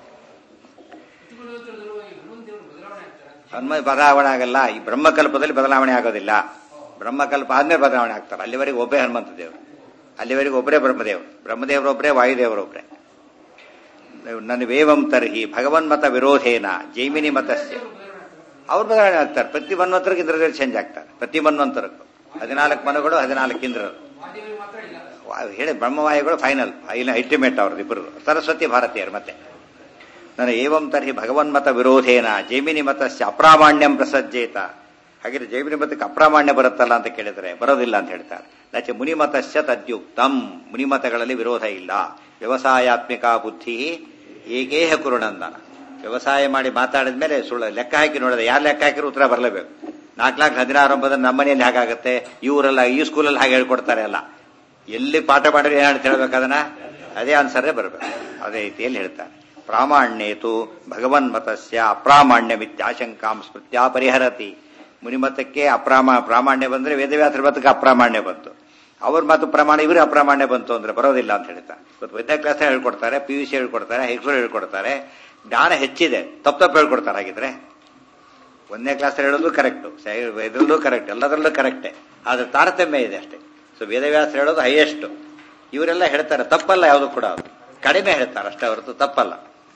ಹನುಮ ಬದಲಾವಣೆ ಆಗಲ್ಲ ಈ ಬ್ರಹ್ಮಕಲ್ಪದಲ್ಲಿ ಬದಲಾವಣೆ ಆಗೋದಿಲ್ಲ ಬ್ರಹ್ಮಕಲ್ಪ ಆದ್ಮೇಲೆ ಬದಲಾವಣೆ ಆಗ್ತಾರೆ ಅಲ್ಲಿವರೆಗೆ ಒಬ್ಬೇ ಹನುಮಂತ ದೇವರು ಅಲ್ಲಿವರೆಗೆ ಒಬ್ಬರೇ ಬ್ರಹ್ಮದೇವರು ಬ್ರಹ್ಮದೇವರೊಬ್ಬರೇ ವಾಯುದೇವರೊಬ್ಬರೇ ನನ್ನ ವೇವಂ ತರ್ಹಿ ಭಗವನ್ಮತ ವಿರೋಧೇನ ಜೈಮಿನಿ ಮತಸ್ಯ ಅವ್ರು ಬದಲಾವಣೆ ಆಗ್ತಾರೆ ಪ್ರತಿ ಮನ್ವಂತರಕ್ಕೆ ಇಂದ್ರದೇವರು ಚೇಂಜ್ ಆಗ್ತಾರೆ ಪ್ರತಿ ಮನ್ವಂತರಕ್ಕೂ ಹದಿನಾಲ್ಕು ಮನಗಳು ಹದಿನಾಲ್ಕು ಇಂದ್ರರು ವಾ- ಹೇಳಿ ಬ್ರಹ್ಮವಾಯುಗಳು ಫೈನಲ್ ಅಲ್ಟಿಮೇಟ್ ಅವ್ರದ್ದು ಇಬ್ಬರು ಸರಸ್ವತಿ ಭಾರತೀಯರು ಮತ್ತೆ ನನ್ನ ಏವಂ ತರ್ಹಿ ಭಗವನ್ಮತ ವಿರೋಧೇನ ಜೈಮಿನಿ ಮತಸ್ಯ ಅಪ್ರಾಮಾಣ್ಯಂ ಪ್ರಸಜ್ಜೇತ ಹಾಗೆ ಜೈಮಿನಿ ಮತಕ್ಕೆ ಅಪ್ರಾಮಾಣ್ಯ ಬರುತ್ತಲ್ಲ ಅಂತ ಕೇಳಿದ್ರೆ ಬರೋದಿಲ್ಲ ಅಂತ ಹೇಳ್ತಾರೆ ನಚ ಮುನಿಮತಶ್ಚ ತದ್ಯುಕ್ತಂ ಮುನಿಮತಗಳಲ್ಲಿ ವಿರೋಧ ಇಲ್ಲ ವ್ಯವಸಾಯಾತ್ಮಿಕ ಬುದ್ಧಿ ಏಕೇಹ ಕುರುಣಂದನ ವ್ಯವಸಾಯ ಮಾಡಿ ಮಾತಾಡಿದ ಮೇಲೆ ಸುಳ್ಳು ಲೆಕ್ಕ ಹಾಕಿ ನೋಡಿದ್ರೆ ಯಾರು ಲೆಕ್ಕ ಹಾಕಿರೋ ಉತ್ತರ ಬರಲೇಬೇಕು ನಾಲ್ಕು ನಾಲ್ಕು ಹದಿನಾರು ಒಂಬತ್ತು ನಮ್ಮ ಮನೆಯಲ್ಲಿ ಹೇಗಾಗುತ್ತೆ ಇವರೆಲ್ಲ ಈ ಸ್ಕೂಲಲ್ಲಿ ಹಾಗೆ ಹೇಳ್ಕೊಡ್ತಾರೆ ಅಲ್ಲ ಎಲ್ಲಿ ಪಾಠ ಮಾಡಿದ್ರೆ ಏನಂತ ಹೇಳ್ಬೇಕು ಅದನ್ನ ಅದೇ ಆನ್ಸರೇ ಬರಬೇಕು ಅದೇ ರೀತಿಯಲ್ಲಿ ಹೇಳ್ತಾರೆ ಪ್ರಾಮಾಣ್ಯೇತು ಭಗವನ್ಮತಸ್ಯ ಅಪ್ರಾಮಾಣ್ಯಮಿತ್ಯಾಶಂಕಾಂ ಸ್ಮೃತ್ಯಾ ಪರಿಹರತಿ ಮುನಿಮತಕ್ಕೆ ಅಪ್ರಾಮ ಪ್ರಾಮಾಣ್ಯ ಬಂದ್ರೆ ವೇದವ್ಯಾಸರ ಮತಕ್ಕೆ ಅಪ್ರಾಮಾಣ್ಯ ಬಂತು ಅವ್ರ ಮಾತು ಪ್ರಮಾಣ ಇವರು ಅಪ್ರಾಮಾಣ್ಯ ಬಂತು ಅಂದ್ರೆ ಬರೋದಿಲ್ಲ ಅಂತ ಹೇಳ್ತಾರೆ ಇವತ್ತು ಒಂದನೇ ಕ್ಲಾಸ್ ಹೇಳ್ಕೊಡ್ತಾರೆ ಪಿ ಯು ಸಿ ಹೇಳ್ಕೊಡ್ತಾರೆ ಹೈಸ್ಕೂಲ್ ಹೇಳ್ಕೊಡ್ತಾರೆ ಜ್ಞಾನ ಹೆಚ್ಚಿದೆ ತಪ್ಪು ತಪ್ಪು ಹೇಳ್ಕೊಡ್ತಾರೆ ಹಾಗಿದ್ರೆ ಒಂದನೇ ಕ್ಲಾಸ್ ಹೇಳೋದು ಕರೆಕ್ಟ್ ಇದರಲ್ಲೂ ಕರೆಕ್ಟ್ ಎಲ್ಲದರಲ್ಲೂ ಕರೆಕ್ಟೇ ಆದ್ರೆ ತಾರತಮ್ಯ ಇದೆ ಅಷ್ಟೇ ಸೊ ವೇದವ್ಯಾಸ ಹೇಳೋದು ಹೈಯೆಸ್ಟ್ ಇವರೆಲ್ಲ ಹೇಳ್ತಾರೆ ತಪ್ಪಲ್ಲ ಯಾವುದು ಕೂಡ ಅದು ಕಡಿಮೆ ಹೇಳ್ತಾರೆ ಅಷ್ಟೇ ಹೊರತು ತಪ್ಪಲ್ಲ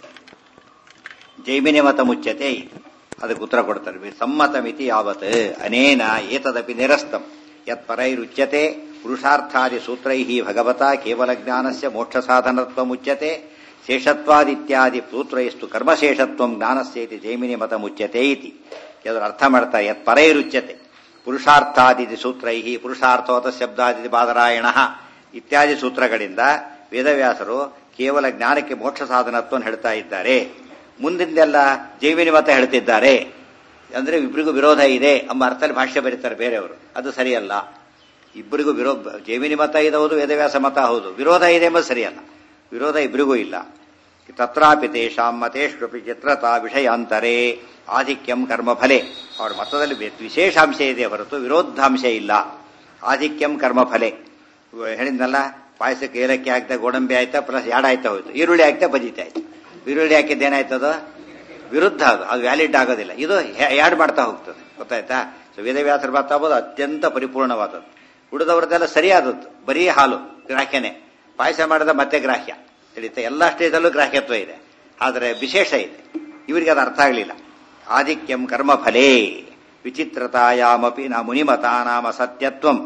ಜೈಮಿನಿ ಮತ ಮುಚ್ಚತೆ ಅದಕ್ಕೆ ಉತ್ತರ ಕೊಡ್ತಾರೆ ಸಮ್ಮತ ಮಿತಿ ಯಾವತ್ ಅನೇನ ಏತದಪಿ ನಿರಸ್ತಂ ಯತ್ ಪರೈರುಚ್ಯತೆ ಪುರುಷಾರ್ಥಾದಿ ಸೂತ್ರೈ ಭಗವತ ಕೇವಲ ಜ್ಞಾನಸ್ಯ ಮೋಕ್ಷ ಸಾಧನತ್ವ ಮುಚ್ಯತೆ ಶೇಷತ್ವಾದಿತ್ಯಾದಿ ಸೂತ್ರೈಸ್ತು ಕರ್ಮಶೇಷತ್ವ ಜ್ಞಾನಸ್ಯೇತಿ ಜೈಮಿನಿ ಮತ ಮುಚ್ಯತೆ ಇತಿ ಅದರ ಅರ್ಥ ಮಾಡ್ತಾರೆ ಯತ್ ಪರೈರುಚ್ಯತೆ ಪುರುಷಾರ್ಥಾದಿ ಸೂತ್ರೈ ಪುರುಷಾರ್ಥೋತ ಶಬ್ದಾದಿ ಬಾದರಾಯಣ ಇತ್ಯಾದಿ ಸೂತ್ರಗಳಿಂದ ವೇದವ್ಯಾಸರು ಕೇವಲ ಜ್ಞಾನಕ್ಕೆ ಮೋಕ್ಷ ಸಾಧನತ್ವವನ್ನು ಹೇಳ್ತಾ ಇದ್ದಾರೆ ಮುಂದಿಂದೆಲ್ಲ ಜೈವಿನಿ ಮತ ಹೇಳ್ತಿದ್ದಾರೆ ಅಂದ್ರೆ ಇಬ್ಬರಿಗೂ ವಿರೋಧ ಇದೆ ಎಂಬ ಅರ್ಥದಲ್ಲಿ ಭಾಷ್ಯ ಬರೀತಾರೆ ಬೇರೆಯವರು ಅದು ಸರಿಯಲ್ಲ ಇಬ್ಬರಿಗೂ ವಿರೋಧ ಜೈವಿನಿ ಮತ ಇದೆ ಹೌದು ವೇದವ್ಯಾಸ ಮತ ಹೌದು ವಿರೋಧ ಇದೆ ಎಂಬುದು ಸರಿಯಲ್ಲ ವಿರೋಧ ಇಬ್ಬರಿಗೂ ಇಲ್ಲ ತತ್ರಾಪಿ ತೇಷಾಂ ಮತೇಶ್ವಪಿ ಚಿತ್ರತಾ ವಿಷಯಾಂತರೇ ಆಧಿಕ್ಯಂ ಕರ್ಮಫಲೆ ಅವ್ರ ಮತದಲ್ಲಿ ವಿಶೇಷಾಂಶ ಇದೆ ಹೊರತು ವಿರೋಧಾಂಶ ಇಲ್ಲ ಆಧಿಕ್ಯಂ ಕರ್ಮಫಲೆ ಹೇಳಿದ್ನಲ್ಲ ಪಾಯಸಕ್ಕೆ ಏಲಕ್ಕಿ ಹಾಕ್ತಾ ಗೋಡಂಬಿ ಆಯ್ತಾ ಪ್ಲಸ್ ಯಾಡ ಆಯ್ತಾ ಹೋಯ್ತು ಈರುಳ್ಳಿ ಹಾಕ್ತಾ ಬಜಿತಾ ಆಯ್ತು ಈರುಳ್ಳಿ ಹಾಕಿದ್ದು ಏನಾಯ್ತದ ವಿರುದ್ಧ ಅದು ಅದು ವ್ಯಾಲಿಡ್ ಆಗೋದಿಲ್ಲ ಇದು ಯಾಡ್ ಮಾಡ್ತಾ ಹೋಗ್ತದೆ ಗೊತ್ತಾಯ್ತಾ ಸೊ ವೇದವ್ಯಾಸರ ಮಾತಾಗೋದು ಅತ್ಯಂತ ಪರಿಪೂರ್ಣವಾದದ್ದು ಉಳಿದವ್ರದ್ದೆಲ್ಲ ಸರಿಯಾದದ್ದು ಬರೀ ಹಾಲು ಗ್ರಾಹ್ಯನೇ ಪಾಯಸ ಮಾಡಿದ ಮತ್ತೆ ಗ್ರಾಹ್ಯ ತಿಳಿತಾ ಎಲ್ಲ ಸ್ಟೇಜಲ್ಲೂ ಗ್ರಾಹ್ಯತ್ವ ಇದೆ ಆದರೆ ವಿಶೇಷ ಇದೆ ಇವರಿಗೆ ಅದು ಅರ್ಥ ಆಗಲಿಲ್ಲ ಆಧಿಕ್ಯಂ ಕರ್ಮಫಲೇ ವಿಚಿತ್ರತಾಯಾಮಪಿ ನ ಮುನಿಮತಾನಾಮ ಸತ್ಯತ್ವಂ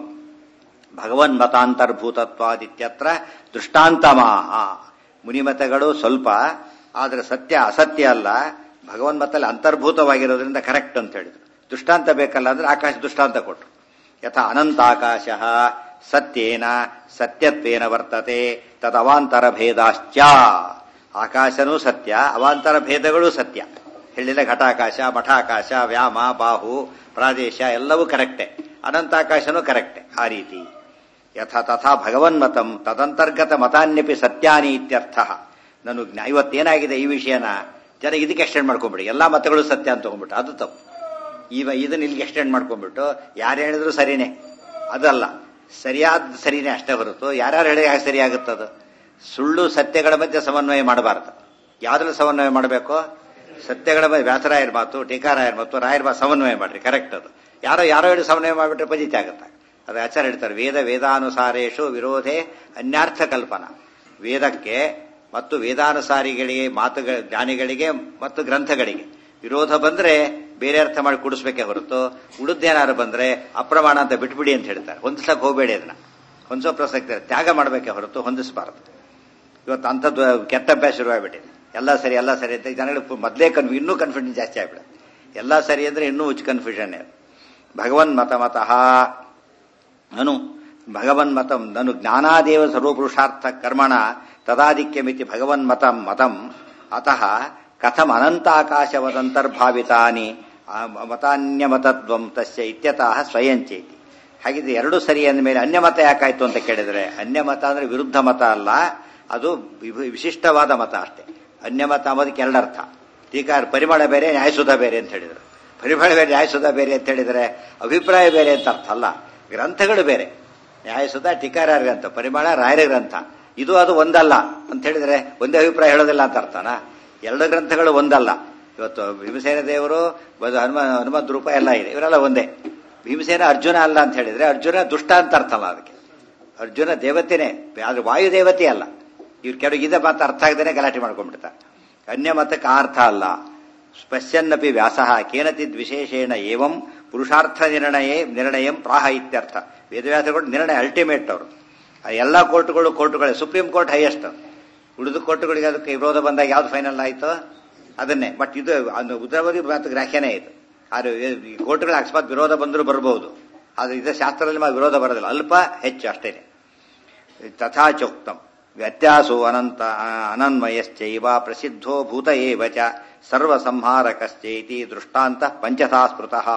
ಭಗವನ್ಮತಾಂತರ್ಭೂತತ್ವಾದಿತ್ಯತ್ರ ದೃಷ್ಟಾಂತಮಾಹ ಮುನಿಮತಗಳು ಸ್ವಲ್ಪ ಆದರೆ ಸತ್ಯ ಅಸತ್ಯ ಅಲ್ಲ ಭಗವನ್ಮತಲ್ಲಿ ಅಂತರ್ಭೂತವಾಗಿರೋದ್ರಿಂದ ಕರೆಕ್ಟ್ ಅಂತ ಹೇಳಿದ್ರು ದೃಷ್ಟಾಂತ ಬೇಕಲ್ಲ ಅಂದ್ರೆ ಆಕಾಶ ದೃಷ್ಟಾಂತ ಕೊಟ್ಟರು ಯಥ ಅನಂತಾಕಾಶ ಸತ್ಯೇನ ಸತ್ಯತ್ವೇನ ವರ್ತತೆ ತದವಾಂತರ ಭೇದಾಶ್ಚ ಆಕಾಶನೂ ಸತ್ಯ ಅವಾಂತರ ಭೇದಗಳು ಸತ್ಯ ಹೇಳಿಲ್ಲ ಘಟಾಕಾಶ ಮಠಾಕಾಶ ವ್ಯಾಮ ಬಾಹು ಪ್ರಾದೇಶ ಎಲ್ಲವೂ ಕರೆಕ್ಟೆ ಅನಂತಾಕಾಶನೂ ಕರೆಕ್ಟೆ ಆ ರೀತಿ ಯಥ ತಥಾ ಭಗವನ್ಮತಂ ತದಂತರ್ಗತ ಮತಾನ್ಯಪಿ ಸತ್ಯಾನಿ ಇತ್ಯರ್ಥ ನಾನು ಇವತ್ತೇನಾಗಿದೆ ಈ ವಿಷಯನ ಜನ ಇದಕ್ಕೆ ಎಕ್ಸ್ಟೆಂಡ್ ಮಾಡ್ಕೊಂಡ್ಬಿಡಿ ಎಲ್ಲಾ ಮತಗಳು ಸತ್ಯ ಅಂತ ತಗೊಂಡ್ಬಿಟ್ಟು ಅದು ತಪ್ಪು ಈಗ ಇದನ್ನ ಇಲ್ಲಿಗೆ ಎಕ್ಸ್ಟೆಂಡ್ ಮಾಡ್ಕೊಂಡ್ಬಿಟ್ಟು ಯಾರು ಹೇಳಿದ್ರು ಸರಿನೇ ಅದಲ್ಲ ಸರಿಯಾದ ಸರಿನೇ ಅಷ್ಟೇ ಹೊರತು ಯಾರ್ಯಾರು ಹೇಳಿದ್ರೆ ಯಾಕೆ ಸರಿಯಾಗುತ್ತದು ಸುಳ್ಳು ಸತ್ಯಗಳ ಮಧ್ಯೆ ಸಮನ್ವಯ ಮಾಡಬಾರದು ಯಾವ್ದ್ರಲ್ಲಿ ಸಮನ್ವಯ ಮಾಡಬೇಕು ಸತ್ಯಗಳ ಮಧ್ಯೆ ವ್ಯಾಸರಾಯರ ಮಾತು ಟೀಕಾರಾಯರ ಮಾತು ರಾಯರ ಮಾತು ಸಮನ್ವಯ ಮಾಡ್ರಿ ಕರೆಕ್ಟ್ ಅದು ಯಾರೋ ಯಾರೋ ಹೇಳಿ ಸಮನ್ವಯ ಮಾಡಿಬಿಟ್ರೆ ಪಜಿತಿ ಆಗುತ್ತೆ ಅದು ಆಚಾರ ಹೇಳ್ತಾರೆ ವೇದ ವೇದಾನುಸಾರೇಶು ವಿರೋಧೆ ಅನ್ಯಾರ್ಥ ಕಲ್ಪನಾ ವೇದಕ್ಕೆ ಮತ್ತು ವೇದಾನುಸಾರಿಗಳಿಗೆ ಮಾತುಗಳ ಜ್ಞಾನಿಗಳಿಗೆ ಮತ್ತು ಗ್ರಂಥಗಳಿಗೆ ವಿರೋಧ ಬಂದ್ರೆ ಬೇರೆ ಅರ್ಥ ಮಾಡಿ ಕೂಡಿಸ್ಬೇಕೇ ಹೊರತು ಉಳಿದ್ದೇನಾರು ಬಂದ್ರೆ ಅಪ್ರಮಾಣ ಅಂತ ಬಿಟ್ಬಿಡಿ ಅಂತ ಹೇಳ್ತಾರೆ ಹೊಂದಿಸಕ್ ಹೋಗಬೇಡಿ ಅದನ್ನ ಹೊಂದಿಸೋ ಪ್ರಸಕ್ತಿ ತ್ಯಾಗ ಮಾಡಬೇಕೇ ಹೊರತು ಹೊಂದಿಸಬಾರದು ಇವತ್ತು ಅಂಥದ್ದು ಕೆಟ್ಟ ಅಭ್ಯಾಸ ಶುರುವಾಗ್ಬಿಟ್ಟಿದೆ ಎಲ್ಲ ಸರಿ ಎಲ್ಲ ಸರಿ ಅಂತ ಜನಗಳಿಗೆ ಮೊದಲೇ ಕನ್ಫ್ಯೂ ಇನ್ನೂ ಕನ್ಫ್ಯೂಷನ್ ಜಾಸ್ತಿ ಆಗ್ಬಿಡುತ್ತೆ ಎಲ್ಲ ಸರಿ ಅಂದ್ರೆ ಇನ್ನೂ ಹುಚ್ಚು ಕನ್ಫ್ಯೂಷನ್ ಭಗವನ್ ಮತ ಮತಃ ನನು ಭಗವನ್ ಮತಂ ನನು ಜ್ಞಾನಾದೇವ ಸರ್ವಪುರುಷಾರ್ಥ ಕರ್ಮಣ ತದಾಧಿಕ್ಯಮಿತಿ ಭಗವನ್ ಮತಂ ಮತಂ ಅತಃ ಕಥಂ ಅನಂತಾಕಾಶವದಂತರ್ಭಾವಿತಾನಿ ಮತಾನ್ಯಮತತ್ವಂ ತಸ್ಯ ಇತ್ಯತಃ ಸ್ವಯಂಚೇತಿ ಹಾಗಿದ್ರೆ ಎರಡು ಸರಿ ಅಂದಮೇಲೆ ಅನ್ಯಮತ ಯಾಕಾಯ್ತು ಅಂತ ಕೇಳಿದ್ರೆ ಅನ್ಯಮತ ಅಂದ್ರೆ ವಿರುದ್ಧ ಮತ ಅಲ್ಲ ಅದು ವಿಶಿಷ್ಟವಾದ ಮತ ಅಷ್ಟೇ ಅನ್ಯಮತ ಅಂಬೋದಕ್ಕೆ ಎರಡರ್ಥ ಟೀಕಾರ ಪರಿಮಳ ಬೇರೆ ನ್ಯಾಯಸುಧ ಬೇರೆ ಅಂತ ಹೇಳಿದ್ರು ಪರಿಮಳ ಬೇರೆ ನ್ಯಾಯಸುಧ ಬೇರೆ ಅಂತ ಹೇಳಿದ್ರೆ ಅಭಿಪ್ರಾಯ ಬೇರೆ ಅಂತ ಅರ್ಥ ಅಲ್ಲ ಗ್ರಂಥಗಳು ಬೇರೆ ನ್ಯಾಯಸುಧ ಟೀಕಾರಾರ ಗ್ರಂಥ ಪರಿಮಳ ರಾಯರ ಗ್ರಂಥ ಇದು ಅದು ಒಂದಲ್ಲ ಅಂತ ಹೇಳಿದ್ರೆ ಒಂದೇ ಅಭಿಪ್ರಾಯ ಹೇಳೋದಿಲ್ಲ ಅಂತ ಅರ್ಥನಾ ಎರಡು ಗ್ರಂಥಗಳು ಒಂದಲ್ಲ ಇವತ್ತು ಭೀಮಸೇನ ದೇವರು ಹನುಮ ಹನುಮದ್ ರೂಪ ಎಲ್ಲ ಇದೆ ಇವರೆಲ್ಲ ಒಂದೇ ಭೀಮಸೇನ ಅರ್ಜುನ ಅಲ್ಲ ಅಂತ ಹೇಳಿದ್ರೆ ಅರ್ಜುನ ದುಷ್ಟ ಅಂತ ಅರ್ಥ ಅಲ್ಲ ಅದಕ್ಕೆ ಅರ್ಜುನ ದೇವತೆನೇ ಆದ್ರೆ ವಾಯು ದೇವತೆ ಅಲ್ಲ ಇವ್ರು ಕೆಲವು ಇದ ಮಾತು ಅರ್ಥ ಆಗದೇನೆ ಗಲಾಟೆ ಮಾಡ್ಕೊಂಡ್ಬಿಡ್ತಾರೆ ಅನ್ಯ ಮತಕ್ಕೆ ಅರ್ಥ ಅಲ್ಲ ಸ್ಪಶ್ಯನ್ನಪಿ ವ್ಯಾಸ ಕೇನಚಿದ್ ವಿಶೇಷೇಣ ಏವಂ ಪುರುಷಾರ್ಥ ನಿರ್ಣಯ ನಿರ್ಣಯಂ ಪ್ರಾಹ ಇತ್ಯರ್ಥ ವೇದವ್ಯಾಸಗಳು ನಿರ್ಣಯ ಅಲ್ಟಿಮೇಟ್ ಅವರು ಎಲ್ಲ ಕೋರ್ಟ್ಗಳು ಕೋರ್ಟ್ಗಳೇ ಸುಪ್ರೀಂ ಕೋರ್ಟ್ ಹೈಯೆಸ್ಟ್ ಉಳಿದ ಕೋರ್ಟ್ಗಳಿಗೆ ಅದಕ್ಕೆ ವಿರೋಧ ಬಂದಾಗ ಯಾವ್ದು ಫೈನಲ್ ಆಯ್ತು ಅದನ್ನೇ ಬಟ್ ಇದು ಉದ್ರವದಿ ಮಾತು ಗ್ರಾಹ್ಯನೇ ಇದು ಆದರೆ ಈ ಕೋರ್ಟ್ಗಳ ಅಕಸ್ಮಾತ್ ವಿರೋಧ ಬಂದರೂ ಬರಬಹುದು ಆದರೆ ಇದ ಶಾಸ್ತ್ರದಲ್ಲಿ ಮಾತ್ರ ವಿರೋಧ ಬರೋದಿಲ್ಲ ಅಲ್ಪ ಹೆಚ್ಚು ಅಷ್ಟೇನೆ ತಥಾ ಚೋಕ್ತಂ ವ್ಯತ್ಯಾಸೋ ಅನಂತ ಅನನ್ವಯಶ್ಚೈವ ಪ್ರಸಿದ್ಧೋ ಭೂತ ಏವ ಚ ಸರ್ವಸಂಹಾರಕಶ್ಚೈತಿ ದೃಷ್ಟಾಂತ ಪಂಚಥಾ ಸ್ಮೃತಃ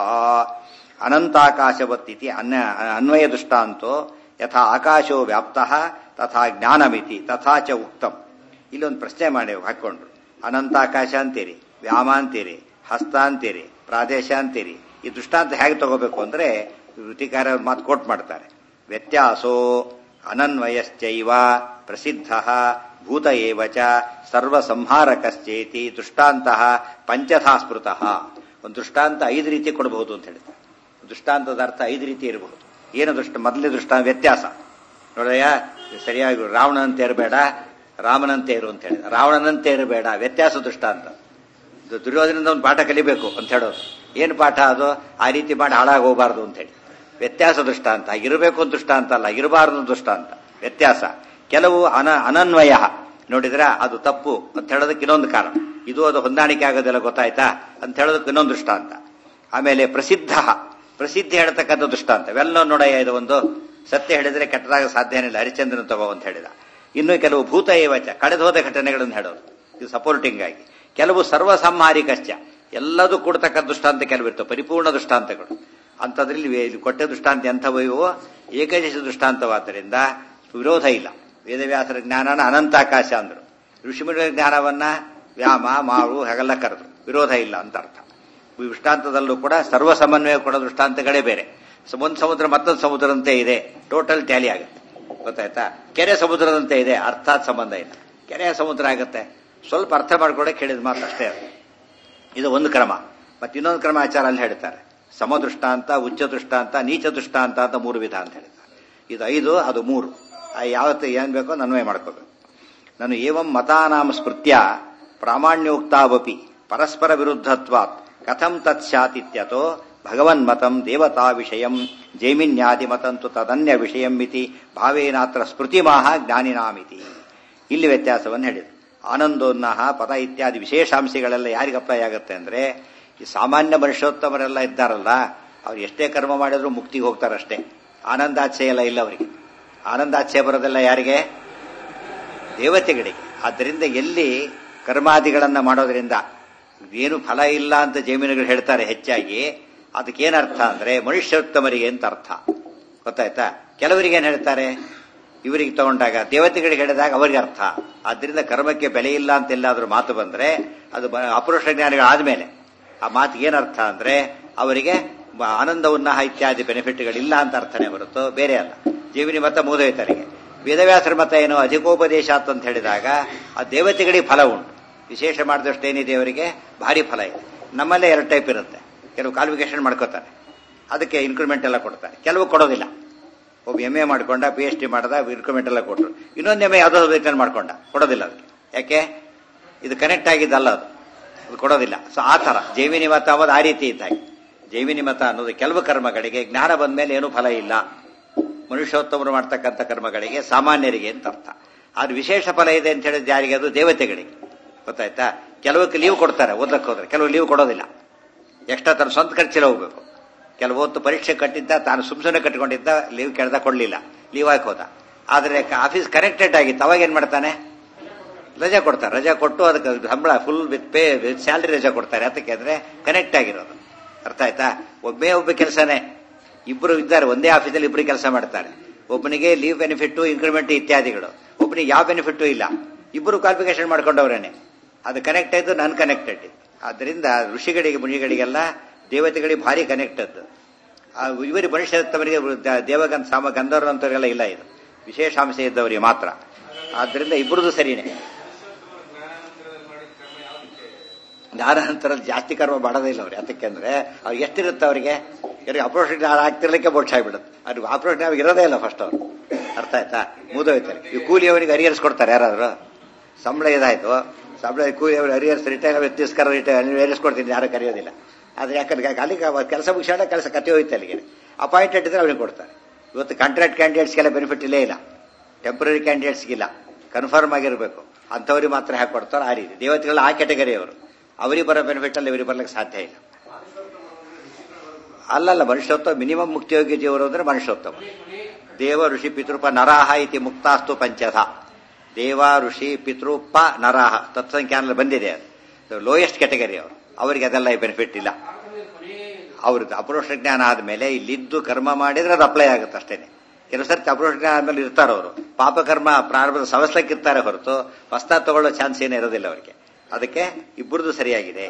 ಅನಂತಾಕಾಶವತ್ತಿತಿ ಅನ್ಯ ಅನ್ವಯ ದೃಷ್ಟಾಂತೋ ಯಥಾ ಆಕಾಶೋ ವ್ಯಾಪ್ತಃ ತಥಾ ಜ್ಞಾನಮಿತಿ ತಥಾ ಚ ಉಕ್ತಂ ಇಲ್ಲೊಂದು ಪ್ರಶ್ನೆ ಮಾಡಿ ಹಾಕೊಂಡ್ರು ಅನಂತಾಕಾಶ ಅಂತೀರಿ ವ್ಯಾಮ ಅಂತೀರಿ ಹಸ್ತ ಅಂತೀರಿ ಪ್ರಾದೇಶ ಅಂತೀರಿ ಈ ದೃಷ್ಟಾಂತ ಹೇಗೆ ತಗೋಬೇಕು ಅಂದ್ರೆ ವೃತ್ತಿಕಾರ ಮಾತು ಕೋಟ್ ಮಾಡ್ತಾರೆ ವ್ಯತ್ಯಾಸೋ ಅನನ್ವಯಶ್ಚೈವ ಪ್ರಸಿದ್ಧ ಭೂತ ಏವ ಚ ಸರ್ವಸಂಹಾರಕಶ್ಚೇತಿ ದೃಷ್ಟಾಂತ ಪಂಚಥಾ ಸ್ಮೃತಃ ಒಂದು ದೃಷ್ಟಾಂತ ಐದು ರೀತಿ ಕೊಡಬಹುದು ಅಂತ ಹೇಳ್ತಾರೆ ದೃಷ್ಟಾಂತದ ಅರ್ಥ ಐದು ರೀತಿ ಇರಬಹುದು ಏನು ದೃಷ್ಟ ಮೊದಲನೇ ದೃಷ್ಟಾಂತ ವ್ಯತ್ಯಾಸ ನೋಡಯ್ಯ ಸರಿಯಾಗಿ ರಾವಣನಂತೆ ಇರಬೇಡ ರಾಮನಂತೆ ಇರು ಅಂತ ಹೇಳಿದ ರಾವಣನಂತೆ ಇರಬೇಡ ವ್ಯತ್ಯಾಸ ದೃಷ್ಟಾಂತ ಇದು ದುರ್ಯೋಧನದಿಂದ ಒಂದು ಪಾಠ ಕಲಿಬೇಕು ಅಂತ ಹೇಳೋದು ಏನು ಪಾಠ ಅದು ಆ ರೀತಿ ಮಾಡಿ ಹಾಳಾಗಿ ಹೋಗಬಾರ್ದು ಅಂತ ಹೇಳಿ ವ್ಯತ್ಯಾಸ ದೃಷ್ಟಾಂತ ಇರಬೇಕು ಅಂತ ದೃಷ್ಟಾಂತ ಅಲ್ಲ ಇರಬಾರದು ದೃಷ್ಟಾಂತ ವ್ಯತ್ಯಾಸ ಕೆಲವು ಅನ ಅನನ್ವಯ ನೋಡಿದ್ರೆ ಅದು ತಪ್ಪು ಅಂತ ಹೇಳೋದಕ್ಕೆ ಇನ್ನೊಂದು ಕಾರಣ ಇದು ಅದು ಹೊಂದಾಣಿಕೆ ಆಗೋದಿಲ್ಲ ಗೊತ್ತಾಯ್ತಾ ಅಂತ ಹೇಳೋದಕ್ಕೆ ಇನ್ನೊಂದು ದೃಷ್ಟಾಂತ ಆಮೇಲೆ ಪ್ರಸಿದ್ಧ ಪ್ರಸಿದ್ಧಿ ಹೇಳ್ತಕ್ಕಂಥ ದೃಷ್ಟಾಂತ ಇವೆಲ್ಲ ನೋಡಯ್ಯ ಇದು ಒಂದು ಸತ್ಯ ಹೇಳಿದ್ರೆ ಕೆಟ್ಟದಾಗ ಸಾಧ್ಯನೇ ಇಲ್ಲ ಹರಿಚಂದ್ರನ್ ತಗೋ ಅಂತ ಹೇಳಿದ ಇನ್ನು ಕೆಲವು ಭೂತ ಏವಚ ಕಳೆದು ಹೋದ ಘಟನೆಗಳನ್ನು ಹೇಳೋದು ಇದು ಸಪೋರ್ಟಿಂಗ್ ಆಗಿ ಕೆಲವು ಸರ್ವಸಂಹಾರಿಕಶ್ಚ ಎಲ್ಲದೂ ಕೊಡ್ತಕ್ಕಂಥ ದೃಷ್ಟಾಂತ ಕೆಲವು ಇರ್ತವೆ ಪರಿಪೂರ್ಣ ದೃಷ್ಟಾಂತಗಳು ಅಂಥದ್ರಲ್ಲಿ ಇಲ್ಲಿ ಕೊಟ್ಟ ದೃಷ್ಟಾಂತ ಎಂಥವೋ ಏಕದೇಶ ದೃಷ್ಟಾಂತವಾದ್ದರಿಂದ ವಿರೋಧ ಇಲ್ಲ ವೇದವ್ಯಾಸರ ಜ್ಞಾನನ ಅನಂತಾಕಾಶ ಅಂದರು ಋಷಿಮುನಿಗಳ ಜ್ಞಾನವನ್ನ ವ್ಯಾಮ ಮಾವು ಹಾಗೆಲ್ಲ ಕರೆದ್ರು ವಿರೋಧ ಇಲ್ಲ ಅಂತ ಅರ್ಥ ಈ ದೃಷ್ಟಾಂತದಲ್ಲೂ ಕೂಡ ಸರ್ವ ಸಮನ್ವಯ ಕೊಡೋ ದೃಷ್ಟಾಂತಗಳೇ ಬೇರೆ ಒಂದು ಸಮುದ್ರ ಮತ್ತೊಂದು ಸಮುದ್ರದಂತೆ ಇದೆ ಟೋಟಲ್ ಟ್ಯಾಲಿ ಆಗುತ್ತೆ ಗೊತ್ತಾಯ್ತಾ ಕೆರೆ ಸಮುದ್ರದಂತೆ ಇದೆ ಅರ್ಥಾತ್ ಸಂಬಂಧ ಇಲ್ಲ ಕೆರೆಯ ಸಮುದ್ರ ಆಗುತ್ತೆ ಸ್ವಲ್ಪ ಅರ್ಥ ಮಾಡ್ಕೊಡಕ್ಕೆ ಹೇಳಿದ ಮಾತು ಅಷ್ಟೇ ಅದು ಇದು ಒಂದು ಕ್ರಮ ಮತ್ತೆ ಇನ್ನೊಂದು ಕ್ರಮ ಆಚಾರ ಅಲ್ಲಿ ಹೇಳ್ತಾರೆ ಸಮದೃಷ್ಟಾಂತ ಉಚ್ಚ ದೃಷ್ಟಾಂತ ನೀಚ ದೃಷ್ಟಾಂತ ಅಂತ ಮೂರು ವಿಧ ಅಂತ ಹೇಳ್ತಾರೆ ಇದು ಐದು ಅದು ಮೂರು ಯಾವತ್ತು ಏನ್ ಬೇಕೋ ಅನ್ವಯ ಮಾಡ್ಕೋಬೇಕು ನಾನು ಏವಂ ಮತಾನಾಮ ಸ್ಮೃತ್ಯ ಪ್ರಾಮಾಣ್ಯೋಕ್ತಾವಪಿ ಪರಸ್ಪರ ವಿರುದ್ಧತ್ವಾತ್ ಕಥಂ ತತ್ ಸ್ಯಾತಿತ್ಯತೋ ಭಗವನ್ಮತಂ ದೇವತಾ ವಿಷಯಂ ಜೈಮಿನ್ಯಾದಿ ಮತಂತು ತದನ್ಯ ವಿಷಯಂ ಮಿತಿ ಭಾವೇನಾತ್ರ ಸ್ಮೃತಿಮಾಹ ಜ್ಞಾನಿನಾಮಿತಿ ಇಲ್ಲಿ ವ್ಯತ್ಯಾಸವನ್ನು ಹೇಳಿದ್ರು ಆನಂದೋನ್ನಹ ಪದ ಇತ್ಯಾದಿ ವಿಶೇಷಾಂಶಗಳೆಲ್ಲ ಯಾರಿಗೆ ಅಪ್ಲೈ ಆಗುತ್ತೆ ಅಂದ್ರೆ ಈ ಸಾಮಾನ್ಯ ಮನುಷ್ಯೋತ್ತಮರೆಲ್ಲ ಇದ್ದಾರಲ್ಲ ಅವ್ರು ಎಷ್ಟೇ ಕರ್ಮ ಮಾಡಿದ್ರು ಮುಕ್ತಿಗೆ ಹೋಗ್ತಾರಷ್ಟೇ ಆನಂದಾಚೆ ಎಲ್ಲ ಇಲ್ಲ ಅವರಿಗೆ ಆನಂದಾಚೆ ಬರೋದೆಲ್ಲ ಯಾರಿಗೆ ದೇವತೆಗಳಿಗೆ ಆದ್ದರಿಂದ ಎಲ್ಲಿ ಕರ್ಮಾದಿಗಳನ್ನ ಮಾಡೋದ್ರಿಂದ ಏನು ಫಲ ಇಲ್ಲ ಅಂತ ಜಮೀನುಗಳು ಹೇಳ್ತಾರೆ ಹೆಚ್ಚಾಗಿ ಅದಕ್ಕೇನರ್ಥ ಅಂದ್ರೆ ಮನುಷ್ಯೋತ್ತಮರಿಗೆ ಅಂತ ಅರ್ಥ ಗೊತ್ತಾಯ್ತಾ ಕೆಲವರಿಗೆ ಏನ್ ಹೇಳ್ತಾರೆ ಇವರಿಗೆ ತಗೊಂಡಾಗ ದೇವತೆಗಳಿಗೆ ಹೇಳಿದಾಗ ಅವರಿಗೆ ಅರ್ಥ ಆದ್ರಿಂದ ಕರ್ಮಕ್ಕೆ ಬೆಲೆ ಇಲ್ಲ ಅಂತ ಎಲ್ಲಾದ್ರೂ ಮಾತು ಬಂದ್ರೆ ಅದು ಅಪುರುಷ ಜ್ಞಾನಿಗಳಾದ್ಮೇಲೆ ಆ ಮಾತಿಗೆ ಏನರ್ಥ ಅಂದ್ರೆ ಅವರಿಗೆ ಆನಂದ ಉನ್ನಾಹ ಇತ್ಯಾದಿ ಬೆನಿಫಿಟ್ಗಳಿಲ್ಲ ಅಂತ ಅರ್ಥನೇ ಹೊರತು ಬೇರೆ ಅಲ್ಲ ಜೀವಿನಿ ಮತ ಮೂದೋಯ್ತರಿಗೆ ವೇದವ್ಯಾಸರ ಮತ ಏನು ಅಧಿಕೋಪದೇಶಾತ್ ಅಂತ ಹೇಳಿದಾಗ ಆ ದೇವತೆಗಳಿಗೆ ಫಲ ಉಂಟು ವಿಶೇಷ ಮಾಡಿದಷ್ಟು ಏನಿದೆ ಅವರಿಗೆ ಭಾರಿ ಫಲ ಇದೆ ನಮ್ಮಲ್ಲೇ ಎರಡು ಟೈಪ್ ಇರುತ್ತೆ ಕೆಲವು ಕ್ವಾಲಿಫಿಕೇಶನ್ ಮಾಡ್ಕೋತಾರೆ ಅದಕ್ಕೆ ಇನ್ಕ್ರಿಮೆಂಟ್ ಎಲ್ಲ ಕೊಡ್ತಾರೆ ಕೆಲವು ಕೊಡೋದಿಲ್ಲ ಒಬ್ಬ ಎಮ್ ಎ ಮಾಡ್ಕೊಂಡ ಪಿ ಎಚ್ ಡಿ ಮಾಡ್ದ ಇನ್ಕ್ರಿಮೆಂಟ್ ಎಲ್ಲ ಕೊಟ್ಟರು ಇನ್ನೊಂದು ಎಮ್ ಎ ಯಾವುದೋ ರಿಟರ್ನ್ ಮಾಡ್ಕೊಂಡ ಕೊಡೋದಿಲ್ಲ ಅದಕ್ಕೆ ಯಾಕೆ ಇದು ಕನೆಕ್ಟ್ ಆಗಿದ್ದಲ್ಲ ಅದು ಅದು ಕೊಡೋದಿಲ್ಲ ಸೊ ಆ ಥರ ಜೈವಿನಿ ಮತ ಅನ್ನೋದು ಆ ರೀತಿ ಇದ್ದಾಗೆ ಜೈವಿನಿ ಮತ ಅನ್ನೋದು ಕೆಲವು ಕರ್ಮಗಳಿಗೆ ಜ್ಞಾನ ಬಂದ ಮೇಲೆ ಏನೂ ಫಲ ಇಲ್ಲ ಮನುಷ್ಯೋತ್ತಮರು ಮಾಡ್ತಕ್ಕಂಥ ಕರ್ಮಗಳಿಗೆ ಸಾಮಾನ್ಯರಿಗೆ ಅಂತ ಅರ್ಥ ಆದ್ರೆ ವಿಶೇಷ ಫಲ ಇದೆ ಅಂತ ಹೇಳಿದ ಯಾರಿಗೆ ಅದು ದೇವತೆಗಳಿಗೆ ಗೊತ್ತಾಯ್ತಾ ಕೆಲವಕ್ಕೆ ಲೀವ್ ಕೊಡ್ತಾರೆ ಓದಕ್ಕೆ ಹೋದ್ರೆ ಕೆಲವು ಲೀವ್ ಕೊಡೋದಿಲ್ಲ ಎಕ್ಸ್ಟ್ರಾ ತನ್ನ ಸ್ವಂತ ಖರ್ಚಲ್ಲಿ ಹೋಗ್ಬೇಕು ಕೆಲವು ಹೊತ್ತು ಪರೀಕ್ಷೆ ಕಟ್ಟಿದ್ದ ತಾನು ಸುಮ್ಸುನೆ ಕಟ್ಕೊಂಡಿದ್ದ ಲೀವ್ ಕೇಳ್ದ ಕೊಡ್ಲಿಲ್ಲ ಲೀವ್ ಹಾಕಿ ಹೋದ ಆದ್ರೆ ಆಫೀಸ್ ಕನೆಕ್ಟೆಡ್ ಆಗಿತ್ತು ಅವಾಗ ಏನ್ ಮಾಡ್ತಾನೆ ರಜಾ ಕೊಡ್ತಾರೆ ರಜಾ ಕೊಟ್ಟು ಅದಕ್ಕೆ ಸಂಬಳ full with pay with salary ರಜಾ ಕೊಡ್ತಾರೆ ಅದಕ್ಕೆ ಅಂದ್ರೆ ಕನೆಕ್ಟ್ ಆಗಿರೋದು ಅರ್ಥ ಆಯ್ತಾ ಒಬ್ಬೇ ಒಬ್ಬ ಕೆಲಸನೇ ಇಬ್ರು ಇದ್ದಾರೆ ಒಂದೇ ಆಫೀಸಲ್ಲಿ ಇಬ್ರು ಕೆಲಸ ಮಾಡ್ತಾರೆ ಒಬ್ಬನಿಗೆ ಲೀವ್ ಬೆನಿಫಿಟ್ ಇನ್ಕ್ರಿಮೆಂಟ್ ಇತ್ಯಾದಿಗಳು ಒಬ್ಬನಿಗೆ ಯಾವ ಬೆನಿಫಿಟ್ ಇಲ್ಲ ಇಬ್ಬರು ಕ್ವಾಲಿಫಿಕೇಶನ್ ಮಾಡ್ಕೊಂಡವ್ರೇನೆ ಅದು ಕನೆಕ್ಟ್ ಆಯ್ತು ನನ್ ಕನೆಕ್ಟೆಡ್ ಆದ್ದರಿಂದ ಋಷಿಗಳಿಗೆ ಮುನಿಗಳಿಗೆಲ್ಲ ದೇವತೆಗಳಿಗೆ ಭಾರಿ ಕನೆಕ್ಟೆಡ್ ಇವರಿಗೆ ಮನುಷ್ಯತ್ತವರಿಗೆ ದೇವಗಂಧ ಸಾಮ ಗಂಧರ್ವಂತವರಿಗೆಲ್ಲ ಇಲ್ಲ ಇದು ವಿಶೇಷಾಂಶ ಇದ್ದವರಿಗೆ ಮಾತ್ರ ಆದ್ದರಿಂದ ಇಬ್ಬರದು ಸರಿನೇ ಜ್ಞಾನಾಂತರ ಜಾಸ್ತಿ ಕರ್ಮ ಮಾಡೋದೇ ಇಲ್ಲ ಅವ್ರಿಗೆ ಅದಕ್ಕೆ ಅಂದ್ರೆ ಅವ್ರಿಗೆ ಎಷ್ಟಿರುತ್ತೆ ಅವರಿಗೆ ಇವರಿಗೆ ಆಪರೇಷನ್ ಆಗ್ತಿರ್ಲಿಕ್ಕೆ ಬೋಟ್ಸ್ ಆಗ್ಬಿಡುತ್ತೆ ಅವ್ರಿಗೆ ಆಪರೇಷನ್ ಅವ್ರಿಗೆ ಇರೋದೇ ಇಲ್ಲ ಫಸ್ಟ್ ಅವರು ಅರ್ಥ ಆಯ್ತಾ ಮುದೋಯ್ತಾರೆ ಈ ಕೂಲಿ ಅವರಿಗೆ ಅರಿಯರ್ಸ್ ಕೊಡ್ತಾರೆ ಯಾರಾದ್ರು ಸಂಬಳ ಇದಾಯ್ತು ಸಂಬಳ ಕೂಲಿ ಅವರು ಅರಿಯರ್ಸ್ ರಿಟೈರ್ ವ್ಯತ್ಯಾಸ್ಕರ ರಿಟೈರ್ ಅರಿಯರ್ಸ್ ಕೊಡ್ತೀನಿ ಯಾರು ಕರೆಯೋದಿಲ್ಲ ಆದ್ರೆ ಯಾಕಂದ್ರೆ ಅಲ್ಲಿಗೆ ಕೆಲಸ ಮುಗಿಸೋಣ ಕೆಲಸ ಕತೆ ಹೋಯ್ತು ಅಲ್ಲಿಗೆ ಅಪಾಯಿಂಟೆಡ್ ಇದ್ರೆ ಅವ್ರಿಗೆ ಕೊಡ್ತಾರೆ ಇವತ್ತು ಕಾಂಟ್ರಾಕ್ಟ್ ಕ್ಯಾಂಡಿಡೇಟ್ಸ್ಗೆಲ್ಲ ಬೆನಿಫಿಟ್ ಇಲ್ಲೇ ಇಲ್ಲ ಟೆಂಪರರಿ ಕ್ಯಾಂಡಿಡೇಟ್ಸ್ಗಿಲ್ಲ ಕನ್ಫರ್ಮ್ ಆಗಿರಬೇಕು ಅಂಥವ್ರಿಗೆ ಮಾತ್ರ ಹಾಕಿ ಕೊಡ್ತಾರೆ ಆ ರೀತಿ ದೇವತೆಗಳ ಆ ಕ್ಯಾಟಗರಿ ಅವರು ಅವರಿಗೆ ಬರೋ ಬೆನಿಫಿಟ್ ಅಲ್ಲಿ ಇವರಿಗೆ ಬರ್ಲಿಕ್ಕೆ ಸಾಧ್ಯ ಇಲ್ಲ ಅಲ್ಲಲ್ಲ ಮನುಷ್ಯೋತ್ತಮ ಮಿನಿಮಮ್ ಮುಕ್ತಿಯೋಗ್ಯ ಜೀವರು ಅಂದ್ರೆ ಮನುಷ್ಯೋತ್ತಮ ದೇವ ಋಷಿ ಪಿತೃಪ ನರಾಹ ಇತಿ ಮುಕ್ತಾಸ್ತು ಪಂಚಧ ದೇವ ಋಷಿ ಪಿತೃಪ ನರಾಹ ತತ್ಸಂಖ್ಯಾನಲ್ಲಿ ಬಂದಿದೆ ಅದು ಲೋಯೆಸ್ಟ್ ಕ್ಯಾಟಗರಿ ಅವರು ಅವರಿಗೆ ಅದೆಲ್ಲ ಬೆನಿಫಿಟ್ ಇಲ್ಲ ಅವ್ರದ್ದು ಅಪರೋಕ್ಷ ಜ್ಞಾನ ಆದ್ಮೇಲೆ ಇಲ್ಲಿದ್ದು ಕರ್ಮ ಮಾಡಿದ್ರೆ ಅದು ಅಪ್ಲೈ ಆಗುತ್ತೆ ಅಷ್ಟೇನೆ ಕೆಲವು ಸರ್ತಿ ಅಪರೋಕ್ಷ ಜ್ಞಾನ ಆದ್ಮೇಲೆ ಇರ್ತಾರೆ ಅವರು ಪಾಪಕರ್ಮ ಪ್ರಾರಂಭದ ಸವಸ್ಲಕ್ಕಿರ್ತಾರೆ ಹೊರತು ಹೊಸ್ತಾ ತಗೊಳ್ಳೋ ಚಾನ್ಸ್ ಏನೂ ಇರೋದಿಲ್ಲ ಅವರಿಗೆ ಅದಕ್ಕೆ ಇಬ್ಬರದು ಸರಿಯಾಗಿದೆ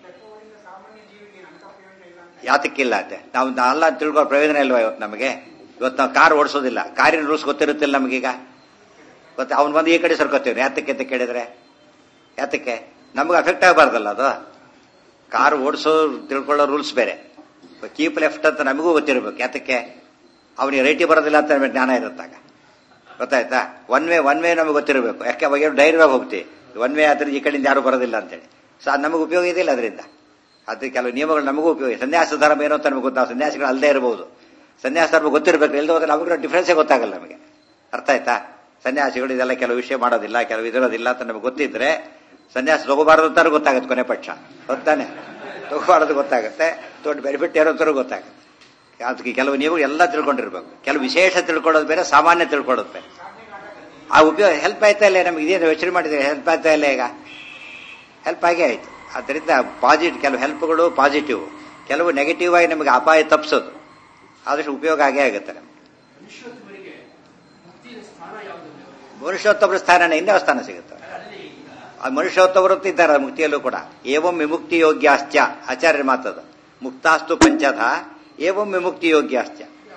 ಯಾತಕ್ಕಿಲ್ಲ ಅಂತೆ ನಾವು ಅಲ್ಲ ತಿಳ್ಕೋ ಪ್ರಯೋಜನ ಇಲ್ವಾ ಇವತ್ತು ನಮಗೆ ಇವತ್ತು ನಾವು ಕಾರ್ ಓಡಿಸೋದಿಲ್ಲ ಕಾರಿನ ರೂಲ್ಸ್ ಗೊತ್ತಿರುತ್ತಿಲ್ಲ ನಮಗೀಗ ಗೊತ್ತ ಅವ್ನು ಬಂದು ಈ ಕಡೆ ಸರ್ಕೋತೀವಿ ಯಾತಕ್ಕೆ ಅಂತ ಕೇಳಿದ್ರೆ ಯಾತಕ್ಕೆ ನಮಗೆ ಅಫೆಕ್ಟ್ ಆಗಬಾರ್ದಲ್ಲ ಅದು ಕಾರ್ ಓಡಿಸೋ ತಿಳ್ಕೊಳ್ಳೋ ರೂಲ್ಸ್ ಬೇರೆ ಕೀಪ್ ಲೆಫ್ಟ್ ಅಂತ ನಮಗೂ ಗೊತ್ತಿರಬೇಕು ಯಾತಕ್ಕೆ ಅವನಿಗೆ ರೈಟಿ ಬರೋದಿಲ್ಲ ಅಂತ ನಮಗೆ ಜ್ಞಾನ ಇರುತ್ತಾಗ ಗೊತ್ತಾಯ್ತಾ ಒನ್ ವೇ ಒನ್ ವೇ ನಮಗೆ ಗೊತ್ತಿರಬೇಕು ಯಾಕೆ ಅವಾಗ ಧೈರ್ಯವಾಗಿ ಹೋಗ್ತೀವಿ ಒನ್ ವೇ ಆದ್ರೆ ಈ ಕಡೆಯಿಂದ ಯಾರು ಬರೋದಿಲ್ಲ ಅಂತೇಳಿ ಸೊ ಅದು ನಮಗೆ ಉಪಯೋಗ ಇದೆಯಲ್ಲ ಅದರಿಂದ ಅದು ಕೆಲವು ನಿಯಮಗಳು ನಮಗೂ ಉಪಯೋಗ ಸನ್ಯಾಸ ಧರ್ಮ ಏನೋ ಅಂತ ನಮಗೆ ಗೊತ್ತಾ ಸನ್ಯಾಸಿಗಳು ಅಲ್ಲದೆ ಇರಬಹುದು ಸನ್ಯಾಸ ಧರ್ಮ ಗೊತ್ತಿರಬೇಕು ಇಲ್ಲದೆ ಹೋದ್ರೆ ನಮಗೆ ಡಿಫ್ರೆನ್ಸೇ ಗೊತ್ತಾಗಲ್ಲ ನಮಗೆ ಅರ್ಥ ಆಯ್ತಾ ಸನ್ಯಾಸಿಗಳು ಇದೆಲ್ಲ ಕೆಲವು ವಿಷಯ ಮಾಡೋದಿಲ್ಲ ಕೆಲವು ಇದಿರೋದಿಲ್ಲ ಅಂತ ನಮಗೆ ಗೊತ್ತಿದ್ರೆ ಸನ್ಯಾಸ ತಗೋಬಾರದು ಅಂತಾರು ಗೊತ್ತಾಗುತ್ತೆ ಕೊನೆ ಪಕ್ಷ ಹೊತ್ತಾನೆ ತಗೋಬಾರದು ಗೊತ್ತಾಗುತ್ತೆ ದೊಡ್ಡ ಬೆನಿಫಿಟ್ ಏನೋ ಅಂತಾರು ಗೊತ್ತಾಗುತ್ತೆ ಅದಕ್ಕೆ ಕೆಲವು ನೀವು ಎಲ್ಲ ತಿಳ್ಕೊಂಡಿರ್ಬೇಕು ಕೆಲವು ವಿಶೇಷ ತಿಳ್ಕೊಳ್ಳೋದು ಬೇರೆ ಸಾಮಾನ್ಯ ತಿಳ್ಕೊಳ್ಳೋದು ಬೇರೆ ಆ ಉಪಯೋಗ ಹೆಲ್ಪ್ ಆಯ್ತಾ ಇಲ್ಲ ನಮಗೆ ಇದೇನು ಯೋಚನೆ ಮಾಡಿದ್ರೆ ಹೆಲ್ಪ್ ಆಯ್ತಾ ಇಲ್ಲ ಈಗ ಹೆಲ್ಪ್ ಆಗೇ ಆಯ್ತು ಅದರಿಂದ ಪಾಸಿಟಿವ್ ಕೆಲವು ಹೆಲ್ಪ್ಗಳು ಪಾಸಿಟಿವ್ ಕೆಲವು ನೆಗೆಟಿವ್ ಆಗಿ ನಮಗೆ ಅಪಾಯ ತಪ್ಪಿಸೋದು ಆದಷ್ಟು ಉಪಯೋಗ ಆಗೇ ಆಗುತ್ತೆ ನಮಗೆ ಮನುಷ್ಯೋತ್ತಮರ ಸ್ಥಾನನೇ ಇನ್ನೇ ಸ್ಥಾನ ಸಿಗುತ್ತೆ ಆ ಮನುಷ್ಯೋತ್ತಮರು ಅಂತ ಇದ್ದಾರೆ ಮುಕ್ತಿಯಲ್ಲೂ ಕೂಡ ಏವಂ ವಿಮುಕ್ತಿ ಯೋಗ್ಯಾಶ್ಚ ಆಚಾರ್ಯ ಮಾತದು ಮುಕ್ತಾಸ್ತು ಪಂಚಧ ಏವಂ ವಿಮುಕ್ತಿ ಯೋಗ್ಯಾಶ್ಚ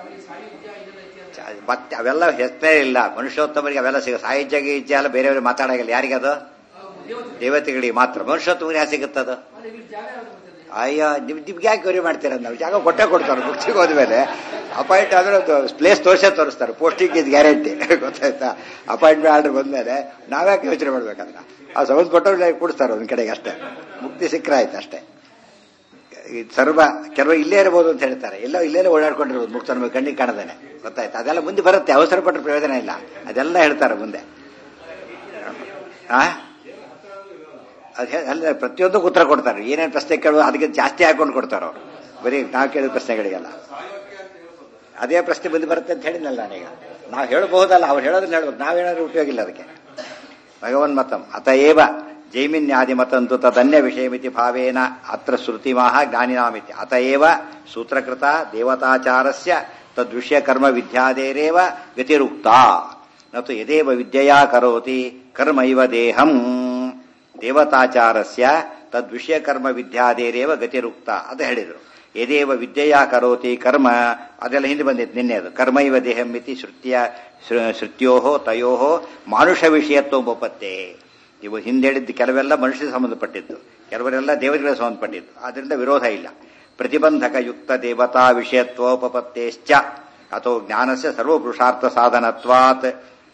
ಮತ್ತೆ ಅವೆಲ್ಲ ಹೆಸರೇ ಇಲ್ಲ ಮನುಷ್ಯೋತ್ತಮರಿಗೆ ಅವೆಲ್ಲ ಸಿಗ ಸಾಹಿತ್ಯ ಗೀಜ್ಯ ಎಲ್ಲ ಬೇರೆಯವ್ರಿಗೆ ಮಾತಾಡಂಗಿಲ್ಲ ಯಾರಿಗದು ದೇವತೆಗಳಿಗೆ ಮಾತ್ರ ಮನುಷ್ಯೋತ್ತಮರಿಗೆ ಯಾಕೆ ಸಿಗುತ್ತದು ಅಯ್ಯೋ ನಿಮ್ ನಿಮ್ಗೆ ಯಾಕೆ ಗೌರಿ ಮಾಡ್ತೀರ ನಾವು ಜಾಗ ಕೊಟ್ಟೆ ಕೊಡ್ತಾರೆ ಮುಕ್ತಿಗೆ ಹೋದ್ಮೇಲೆ ಅಪಾಯಿಂಟ್ ಆದ್ರೆ ಒಂದು ಪ್ಲೇಸ್ ತೋರಿಸೇ ತೋರಿಸ್ತಾರೆ ಪೋಸ್ಟಿಂಗ್ ಇದು ಗ್ಯಾರಂಟಿ ಗೊತ್ತಾಯ್ತಾ ಅಪಾಯಿಂಟ್ಮೆಂಟ್ ಆರ್ಡರ್ ಬಂದ್ಮೇಲೆ ನಾವ್ಯಾಕೆ ಯೋಚನೆ ಮಾಡ್ಬೇಕಂತ ಆ ಸಂಬಂಧಪಟ್ಟವ್ರು ಕೂಡಿಸ್ತಾರೆ ಒಂದ್ ಕಡೆಗೆ ಅಷ್ಟೇ ಮುಕ್ತಿ ಸಿಕ್ಕರೆ ಆಯ್ತು ಅಷ್ಟೇ ಈ ಸರ್ವ ಕೆಲವು ಇಲ್ಲೇ ಇರಬಹುದು ಅಂತ ಹೇಳ್ತಾರೆ ಎಲ್ಲೋ ಇಲ್ಲೇ ಓಡಾಡ್ಕೊಂಡಿರ್ಬೋದು ಮುಕ್ತ ನಮಗೆ ಕಣ್ಣಿಗೆ ಕಾಣದೇನೆ ಗೊತ್ತಾಯ್ತು ಅದೆಲ್ಲ ಮುಂದೆ ಬರುತ್ತೆ ಅವಸರ ಪಟ್ಟರೆ ಪ್ರಯೋಜನ ಇಲ್ಲ ಅದೆಲ್ಲ ಹೇಳ್ತಾರೆ ಮುಂದೆ ಆ ಅದೇ ಅಲ್ಲ ಪ್ರತಿಯೊಂದು ಉತ್ತರ ಕೊಡ್ತಾರೆ ಏನೇನು ಪ್ರಶ್ನೆ ಕೇಳುವ ಅದಕ್ಕೆ ಜಾಸ್ತಿ ಹಾಕೊಂಡು ಕೊಡ್ತಾರೆ ಅವರು ಬರೀ ನಾವು ಕೇಳಿದ ಪ್ರಶ್ನೆಗಳಿಗೆಲ್ಲ ಅದೇ ಪ್ರಶ್ನೆ ಬಂದು ಬರುತ್ತೆ ಅಂತ ಹೇಳಿದ್ನಲ್ಲ ನಾನೀಗ ನಾವು ಹೇಳಬಹುದಲ್ಲ ಅವ್ರು ಹೇಳೋದನ್ನ ಹೇಳ್ಬೇಕು ನಾವು ಹೇಳೋದ್ರ ಉಪಯೋಗ ಇಲ್ಲ ಅದಕ್ಕೆ ಭಗವನ್ಮತಂ ಅತಏವ ಜೈಮಿನ್ಯಾದಿಮತಂತು ತದನ್ಯ ವಿಷಯಮಿತಿ ಭಾವೇನ ಅತ್ರ ಶ್ರುತಿಮಾಹ ಜ್ಞಾನಿನಾಮಿತಿ ಅತಏವ ಸೂತ್ರಕೃತ ದೇವತಾಚಾರಸ್ಯ ತದ್ವಿಷಯ ಕರ್ಮ ವಿದ್ಯಾದೇರೇವ ಗತಿರುಕ್ತ ನತು ಯದೇವ ವಿದ್ಯೆಯಾ ಕರೋತಿ ಕರ್ಮ ಇವ ದೇಹಂ ದೇವತಾಚಾರಸ್ಯ ತದ್ವಿಷಯ ಕರ್ಮ ವಿದ್ಯಾದೇರೇವ ಗತಿರುಕ್ತ ಅಂತ ಹೇಳಿದರು ಯದೇವ ವಿದ್ಯೆಯಾ ಕರೋತಿ ಕರ್ಮ ಅದೆಲ್ಲ ಹಿಂದೆ ಬಂದಿತ್ತು ನಿನ್ನೆ ಅದು ಕರ್ಮ ಇವ ದೇಹಂ ಇತಿ ಶ್ರುತ್ಯ ಶ್ರುತ್ಯೋ ತಯೋ ಮಾನುಷ ವಿಷಯತ್ವ ಉಪಪತ್ತೆ ಇವು ಹಿಂದೆ ಹೇಳಿದ್ದು ಕೆಲವೆಲ್ಲ ಮನುಷ್ಯ ಸಂಬಂಧಪಟ್ಟಿದ್ದು ಕೆಲವರೆಲ್ಲ ದೇವತೆಗಳಿಗೆ ಸಂಬಂಧಪಟ್ಟಿದ್ದು ಅದರಿಂದ ವಿರೋಧ ಇಲ್ಲ ಪ್ರತಿಬಂಧಕ ಯುಕ್ತ ದೇವತಾ ವಿಷಯತ್ವೋಪಪತ್ತೇಶ್ಚ ಅಥೋ ಜ್ಞಾನಸ್ಯ ಸರ್ವಪುರುಷಾರ್ಥ ಸಾಧನತ್ವಾತ್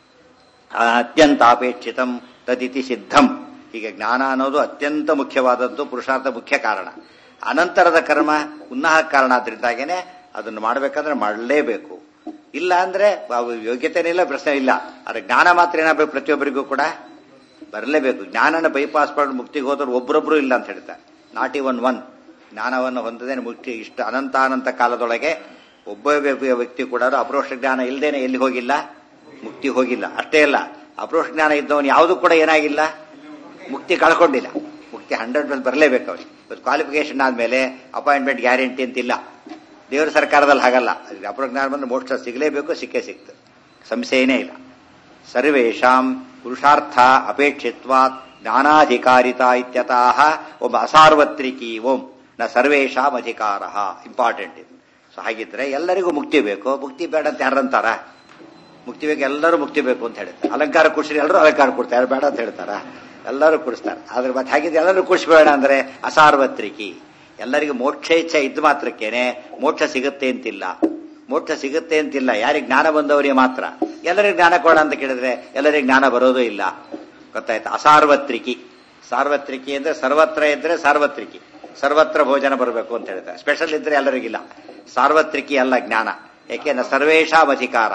ಅತ್ಯಂತ ಅಪೇಕ್ಷಿತಂ ತದಿತಿ ಸಿದ್ಧಂ ಹೀಗೆ ಜ್ಞಾನ ಅನ್ನೋದು ಅತ್ಯಂತ ಮುಖ್ಯವಾದದ್ದು ಪುರುಷಾರ್ಥ ಮುಖ್ಯ ಕಾರಣ ಅನಂತರದ ಕರ್ಮ ಉನ್ನಹ ಕಾರಣ ಆದ್ರಿಂದಾಗೇನೆ ಅದನ್ನು ಮಾಡಬೇಕಾದ್ರೆ ಮಾಡಲೇಬೇಕು ಇಲ್ಲ ಅಂದ್ರೆ ಯೋಗ್ಯತೆನೇ ಇಲ್ಲ ಪ್ರಶ್ನೆ ಇಲ್ಲ ಆದ್ರೆ ಜ್ಞಾನ ಮಾತ್ರ ಏನಾಗಬೇಕು ಪ್ರತಿಯೊಬ್ಬರಿಗೂ ಕೂಡ ಬರಲೇಬೇಕು ಜ್ಞಾನನ ಬೈಪಾಸ್ ಮಾಡಿ ಮುಕ್ತಿಗೆ ಹೋದವ್ರು ಒಬ್ಬರೊಬ್ರು ಇಲ್ಲ ಅಂತ ಹೇಳ್ತಾರೆ ನಾಟ್ ಇವನ್ ಒನ್ ಜ್ಞಾನವನ್ನು ಹೊಂದದೇ ಮುಕ್ತಿ ಇಷ್ಟು ಅನಂತಾನಂತ ಕಾಲದೊಳಗೆ ಒಬ್ಬ ವ್ಯಕ್ತಿ ಕೂಡ ಅಪರೋಕ್ಷ ಜ್ಞಾನ ಇಲ್ಲದೇನೆ ಎಲ್ಲಿ ಹೋಗಿಲ್ಲ ಮುಕ್ತಿ ಹೋಗಿಲ್ಲ ಅಷ್ಟೇ ಅಲ್ಲ ಅಪರೋಕ್ಷ ಜ್ಞಾನ ಇದ್ದವನು ಯಾವುದು ಕೂಡ ಏನಾಗಿಲ್ಲ ಮುಕ್ತಿ ಕಳ್ಕೊಂಡಿಲ್ಲ ಮುಕ್ತಿ ಹಂಡ್ರೆಡ್ ಪರ್ಸೆಂಟ್ ಬರಲೇಬೇಕು ಅವ್ರಿಗೆ ಇವತ್ತು ಕ್ವಾಲಿಫಿಕೇಶನ್ ಆದ್ಮೇಲೆ ಅಪಾಯಿಂಟ್ಮೆಂಟ್ ಗ್ಯಾರಂಟಿ ಅಂತಿಲ್ಲ ದೇವರ ಸರ್ಕಾರದಲ್ಲಿ ಹಾಗಲ್ಲ ಅಪರೋಕ್ಷ ಜ್ಞಾನ ಬಂದ್ರೆ ಮೋಕ್ಷ ಸಿಗಲೇಬೇಕು ಸಿಕ್ಕೇ ಸಿಕ್ತು ಸಂಶಯನೇ ಇಲ್ಲ ಸರ್ವೇಷಾಂ ಪುರುಷಾರ್ಥ ಅಪೇಕ್ಷಿತ್ವಾತ್ ಜ್ಞಾನಾಧಿಕಾರಿತ ಇತ್ಯತಃ ಒಬ್ಬ ಅಸಾರ್ವತ್ರಿಕಿ ಓಂ ನ ಸರ್ವೇಷಾಂ ಅಧಿಕಾರ ಇಂಪಾರ್ಟೆಂಟ್ ಇದು ಸೊ ಹಾಗಿದ್ರೆ ಎಲ್ಲರಿಗೂ ಮುಕ್ತಿ ಬೇಕು ಮುಕ್ತಿ ಬೇಡ ಅಂತ ಯಾರಂತಾರ ಮುಕ್ತಿ ಬೇಕು ಎಲ್ಲರೂ ಮುಕ್ತಿ ಬೇಕು ಅಂತ ಹೇಳ್ತಾರೆ ಅಲಂಕಾರ ಕುಡಿಸಿ ಎಲ್ಲರೂ ಅಲಂಕಾರ ಕೊಡ್ತಾರೆ ಯಾರು ಬೇಡ ಅಂತ ಹೇಳ್ತಾರ ಎಲ್ಲರೂ ಕುಡಿಸ್ತಾರೆ ಆದ್ರೆ ಮತ್ತೆ ಹಾಗಿದ್ರೆ ಎಲ್ಲರೂ ಕುಡಿಸ್ಬೇಡ ಅಂದ್ರೆ ಅಸಾರ್ವತ್ರಿಕಿ ಎಲ್ಲರಿಗೂ ಮೋಕ್ಷ ಇಚ್ಛೆ ಇದ್ದು ಮಾತ್ರಕ್ಕೇನೆ ಮೋಕ್ಷ ಸಿಗುತ್ತೆ ಅಂತಿಲ್ಲ ಮೋಕ್ಷ ಸಿಗುತ್ತೆ ಅಂತಿಲ್ಲ ಯಾರಿಗೆ ಜ್ಞಾನ ಬಂದವರಿಗೆ ಮಾತ್ರ ಎಲ್ಲರಿಗೂ ಜ್ಞಾನ ಕೊಡ ಅಂತ ಕೇಳಿದ್ರೆ ಎಲ್ಲರಿಗೂ ಜ್ಞಾನ ಬರೋದು ಇಲ್ಲ ಗೊತ್ತಾಯ್ತು ಅಸಾರ್ವತ್ರಿಕಿ ಸಾರ್ವತ್ರಿಕಿ ಅಂದ್ರೆ ಸರ್ವತ್ರ ಇದ್ರೆ ಸಾರ್ವತ್ರಿಕಿ ಸರ್ವತ್ರ ಭೋಜನ ಬರಬೇಕು ಅಂತ ಹೇಳ್ತಾರೆ ಸ್ಪೆಷಲ್ ಇದ್ರೆ ಎಲ್ಲರಿಗಿಲ್ಲ ಸಾರ್ವತ್ರಿಕಿ ಅಲ್ಲ ಜ್ಞಾನ ಯಾಕೆಂದ್ರೆ ಸರ್ವೇಶಾಂ ಅಧಿಕಾರ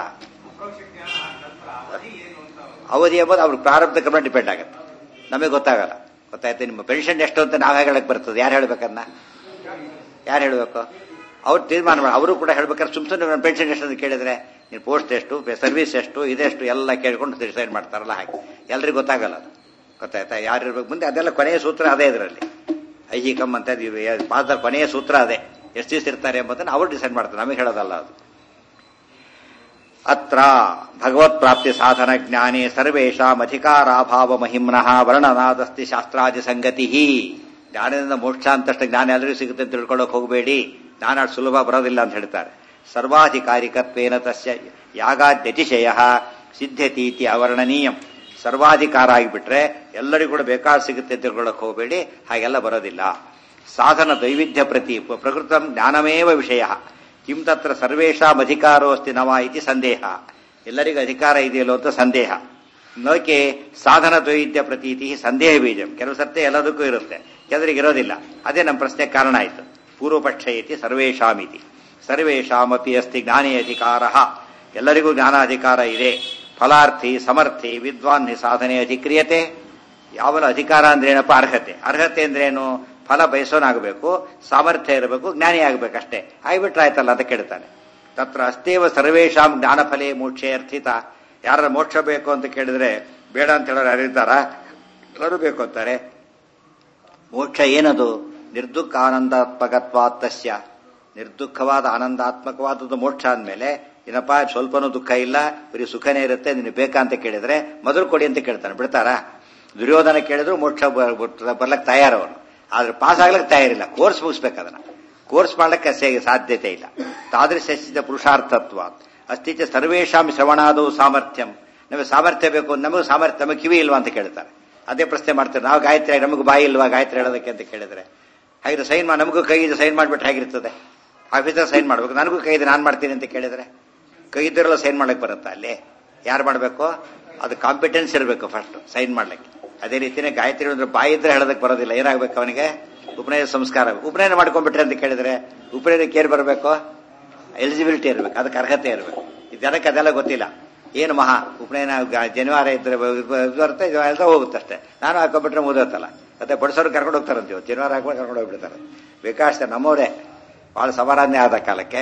ಅವಧಿ ಎಂಬುದು ಅವ್ರ ಪ್ರಾರಬ್ಧ ಕ್ರಮ ಡಿಪೆಂಡ್ ಆಗುತ್ತೆ ನಮಗೆ ಗೊತ್ತಾಗಲ್ಲ ಗೊತ್ತಾಯ್ತು ನಿಮ್ಮ ಪೆನ್ಷನ್ ಎಷ್ಟು ಅಂತ ನಾವು ಹೇಳಕ್ ಬರ್ತದೆ ಯಾರು ಹೇಳ್ಬೇಕನ್ನ ಯಾರು ಹೇಳ್ಬೇಕು ಅವ್ರು ತೀರ್ಮಾನ ಮಾಡಿ ಅವರು ಕೂಡ ಹೇಳ್ಬೇಕಾದ್ರೆ ಸುಮ್ ಸುಮ್ಮನೆ ನನ್ನ ಪೆನ್ಷನ್ ಎಷ್ಟು ಅಂತ ಕೇಳಿದ್ರೆ ನೀನು ಪೋಸ್ಟ್ ಎಷ್ಟು ಸರ್ವಿಸ್ ಎಷ್ಟು ಇದೆಷ್ಟು ಎಲ್ಲ ಕೇಳ್ಕೊಂಡು ಡಿಸೈಡ್ ಮಾಡ್ತಾರಲ್ಲ ಹಾಗೆ ಎಲ್ರಿಗೂ ಗೊತ್ತಾಗಲ್ಲ ಅದು ಗೊತ್ತಾಯ್ತಾ ಯಾರು ಇರ್ಬೇಕು ಮುಂದೆ ಅದೆಲ್ಲ ಕೊನೆಯ ಸೂತ್ರ ಅದೇ ಇದರಲ್ಲಿ ಐಹಿಕಮ್ ಅಂತ ಪಾದ ಕೊನೆಯ ಸೂತ್ರ ಅದೇ ಎಷ್ಟು ದಿವಸ ಇರ್ತಾರೆ ಎಂಬುದನ್ನು ಅವರು ಡಿಸೈಡ್ ಮಾಡ್ತಾರೆ ನಮಗೆ ಹೇಳೋದಲ್ಲ ಅದು ಅತ್ರ ಭಗವತ್ ಪ್ರಾಪ್ತಿ ಸಾಧನ ಜ್ಞಾನೇ ಸರ್ವೇಷಾಂ ಅಧಿಕಾರಾಭಾವ ಮಹಿಮ್ನಃ ವರ್ಣನಾದಸ್ತಿ ಶಾಸ್ತ್ರಾದಿ ಸಂಗತಿ ಜ್ಞಾನದಿಂದ ಮೋಕ್ಷ ಅಂತಷ್ಟು ಜ್ಞಾನ ಎಲ್ಲರಿಗೂ ಸಿಗುತ್ತೆ ಅಂತ ತಿಳ್ಕೊಳ್ಳೋಕೆ ಹೋಗಬೇಡಿ ಜ್ಞಾನ ಅಷ್ಟು ಸುಲಭ ಬರೋದಿಲ್ಲ ಅಂತ ಹೇಳ್ತಾರೆ ಸರ್ವಾಧಿಕಾರಿಕತ್ವೇನ ತಸ್ಯ ಯಾಗಾದ್ಯತಿಶಯ ಸಿದ್ಧತೀತಿ ಅವರ್ಣನೀಯಂ ಸರ್ವಾಧಿಕಾರ ಆಗಿಬಿಟ್ರೆ ಎಲ್ಲರಿಗೂ ಕೂಡ ಬೇಕಾದ ಸಿಗುತ್ತೆ ಅಂತ ತಿಳ್ಕೊಳ್ಳೋಕೆ ಹೋಗಬೇಡಿ ಹಾಗೆಲ್ಲ ಬರೋದಿಲ್ಲ ಸಾಧನ ದೈವಿಧ್ಯ ಪ್ರತಿ ಪ್ರಕೃತಂ ಜ್ಞಾನಮೇವ ವಿಷಯ ಕಿಂ ತತ್ರ ಸರ್ವೇಷಾಂ ಅಧಿಕಾರೋ ಅಸ್ತಿ ನವ ಇತಿ ಸಂದೇಹ ಎಲ್ಲರಿಗೂ ಅಧಿಕಾರ ಇದೆಯಲ್ಲೋ ಅಂತ ಸಂದೇಹ ನೋಕೆ ಸಾಧನ ದ್ವೈತ್ಯ ಪ್ರತೀತಿ ಸಂದೇಹ ಬೀಜ ಕೆಲವು ಸತ್ಯ ಎಲ್ಲದಕ್ಕೂ ಇರುತ್ತೆ ಕೆಲವರಿಗೆ ಇರೋದಿಲ್ಲ ಅದೇ ನಮ್ಮ ಪ್ರಶ್ನೆ ಕಾರಣ ಆಯಿತು ಪೂರ್ವಪಕ್ಷ ಇತಿ ಸರ್ವೇಷಾಮಿತಿ ಸರ್ವೇಷಾಮಪಿ ಅಸ್ತಿ ಜ್ಞಾನೇ ಅಧಿಕಾರ ಎಲ್ಲರಿಗೂ ಜ್ಞಾನಾಧಿಕಾರ ಇದೆ ಫಲಾರ್ಥಿ ಸಮರ್ಥಿ ವಿದ್ವಾನ್ ಸಾಧನೆ ಅಧಿಕ್ರಿಯತೆ ಯಾವನ ಅಧಿಕಾರ ಅಂದ್ರೆ ಏನಪ್ಪ ಅರ್ಹತೆ ಅರ್ಹತೆ ಅಂದ್ರೇನು ಫಲ ಬಯಸೋನಾಗಬೇಕು ಸಾಮರ್ಥ್ಯ ಇರಬೇಕು ಜ್ಞಾನಿ ಆಗಬೇಕಷ್ಟೇ ಆಗಿಬಿಟ್ರೆ ಆಯ್ತಲ್ಲ ಅಂತ ಕೇಳ್ತಾನೆ ತತ್ರ ಅಸ್ತೇವ ಸರ್ವೇಶಾಂ ಜ್ಞಾನಫಲೇ ಮೋಕ್ಷೇ ಅರ್ಥಿತ ಯಾರ ಮೋಕ್ಷ ಬೇಕು ಅಂತ ಕೇಳಿದ್ರೆ ಬೇಡ ಅಂತ ಹೇಳೋರು ಯಾರಿದ್ದಾರ ಎಲ್ಲರೂ ಬೇಕು ಅಂತಾರೆ ಮೋಕ್ಷ ಏನದು ನಿರ್ದುಃಖ ಆನಂದಾತ್ಮಕತ್ವಾತ್ತಸ್ಯ ನಿರ್ದುಃಖವಾದ ಆನಂದಾತ್ಮಕವಾದದ್ದು ಮೋಕ್ಷ ಅಂದಮೇಲೆ ಏನಪ್ಪ ಸ್ವಲ್ಪನೂ ದುಃಖ ಇಲ್ಲ ಬರೀ ಸುಖನೇ ಇರುತ್ತೆ ನಿನಗೆ ಬೇಕಾ ಅಂತ ಕೇಳಿದ್ರೆ ಮೊದಲು ಕೊಡಿ ಅಂತ ಕೇಳ್ತಾನೆ ಬಿಡ್ತಾರಾ ದುರ್ಯೋಧನ ಕೇಳಿದ್ರು ಮೋಕ್ಷ ಬರ್ಲಕ್ಕೆ ತಯಾರವನು ಆದ್ರೆ ಪಾಸ್ ಆಗ್ಲಿಕ್ಕೆ ತಯಾರಿಲ್ಲ ಕೋರ್ಸ್ ಮುಗಿಸ್ಬೇಕು ಅದನ್ನ ಕೋರ್ಸ್ ಮಾಡ್ಲಿಕ್ಕೆ ಸಾಧ್ಯತೆ ಇಲ್ಲ ತಾದೃಶ ಪುರುಷಾರ್ಥತ್ವ ಅಸ್ತಿಚ ಸರ್ವೇಶಾಂ ಶ್ರವಣಾದು ಸಾಮರ್ಥ್ಯಂ ನಮಗೆ ಸಾಮರ್ಥ್ಯ ಬೇಕು ನಮಗೂ ಸಾಮರ್ಥ್ಯ ನಮಗೆ ಕಿವಿ ಇಲ್ವಾ ಅಂತ ಕೇಳ್ತಾರೆ ಅದೇ ಪ್ರಶ್ನೆ ಮಾಡ್ತಾರೆ ನಾವು ಗಾಯತ್ರಿ ನಮಗೂ ಬಾಯಿ ಇಲ್ವಾ ಗಾಯತ್ರಿ ಹೇಳೋದಕ್ಕೆ ಅಂತ ಕೇಳಿದ್ರೆ ಹಾಗಿದ್ರೆ ಸೈನ್ ಮಾಡಿ ನಮಗೂ ಕೈ ಇದೆ ಸೈನ್ ಮಾಡಿಬಿಟ್ರೆ ಹೇಗಿರ್ತದೆ ಆಫೀಸರ್ ಸೈನ್ ಮಾಡ್ಬೇಕು ನನಗೂ ಕೈ ಇದೆ ನಾನು ಮಾಡ್ತೀನಿ ಅಂತ ಕೇಳಿದ್ರೆ ಕೈ ಇದ್ದರೆಲ್ಲ ಸೈನ್ ಮಾಡ್ಲಿಕ್ಕೆ ಬರುತ್ತಾ ಅಲ್ಲಿ ಯಾರು ಮಾಡಬೇಕು ಅದು ಕಾಂಪಿಟೆನ್ಸ್ ಇರಬೇಕು ಫಸ್ಟ್ ಸೈನ್ ಮಾಡ್ಲಿಕ್ಕೆ ಅದೇ ರೀತಿನೇ ಗಾಯತ್ರಿ ಅಂದ್ರೆ ಬಾಯಿ ಇದ್ರೆ ಹೇಳೋದಕ್ಕೆ ಬರೋದಿಲ್ಲ ಏನಾಗಬೇಕು ಅವನಿಗೆ ಉಪನಯನ ಸಂಸ್ಕಾರ ಉಪನಯನ ಮಾಡ್ಕೊಂಡ್ಬಿಟ್ರೆ ಅಂತ ಕೇಳಿದ್ರೆ ಉಪನಯನಕ್ಕೆ ಏನ್ ಬರಬೇಕು ಎಲಿಜಿಬಿಲಿಟಿ ಇರಬೇಕು ಅದಕ್ಕೆ ಅರ್ಹತೆ ಇರಬೇಕು ಈ ಜನಕ್ಕೆ ಅದೆಲ್ಲ ಗೊತ್ತಿಲ್ಲ ಏನು ಮಹಾ ಉಪನಯನ ಜನಿವಾರ ಇದ್ರೆ ಬರುತ್ತೆ ಎಲ್ಲ ಹೋಗುತ್ತಷ್ಟೇ ನಾನು ಹಾಕೊಂಡ್ಬಿಟ್ರೆ ಮುಗಿದತ್ತಲ್ಲ ಮತ್ತೆ ಬಡಿಸೋರು ಕರ್ಕೊಂಡು ಹೋಗ್ತಾರಂತೀವಿ ಜನಿವಾರ ಹಾಕೊಂಡು ಕರ್ಕೊಂಡು ಹೋಗ್ಬಿಡ್ತಾರೆ ಬೇಕಾಷ್ಟ ನಮ್ಮವರೇ ಬಹಳ ಸಮಾರಾಧನೆ ಆದ ಕಾಲಕ್ಕೆ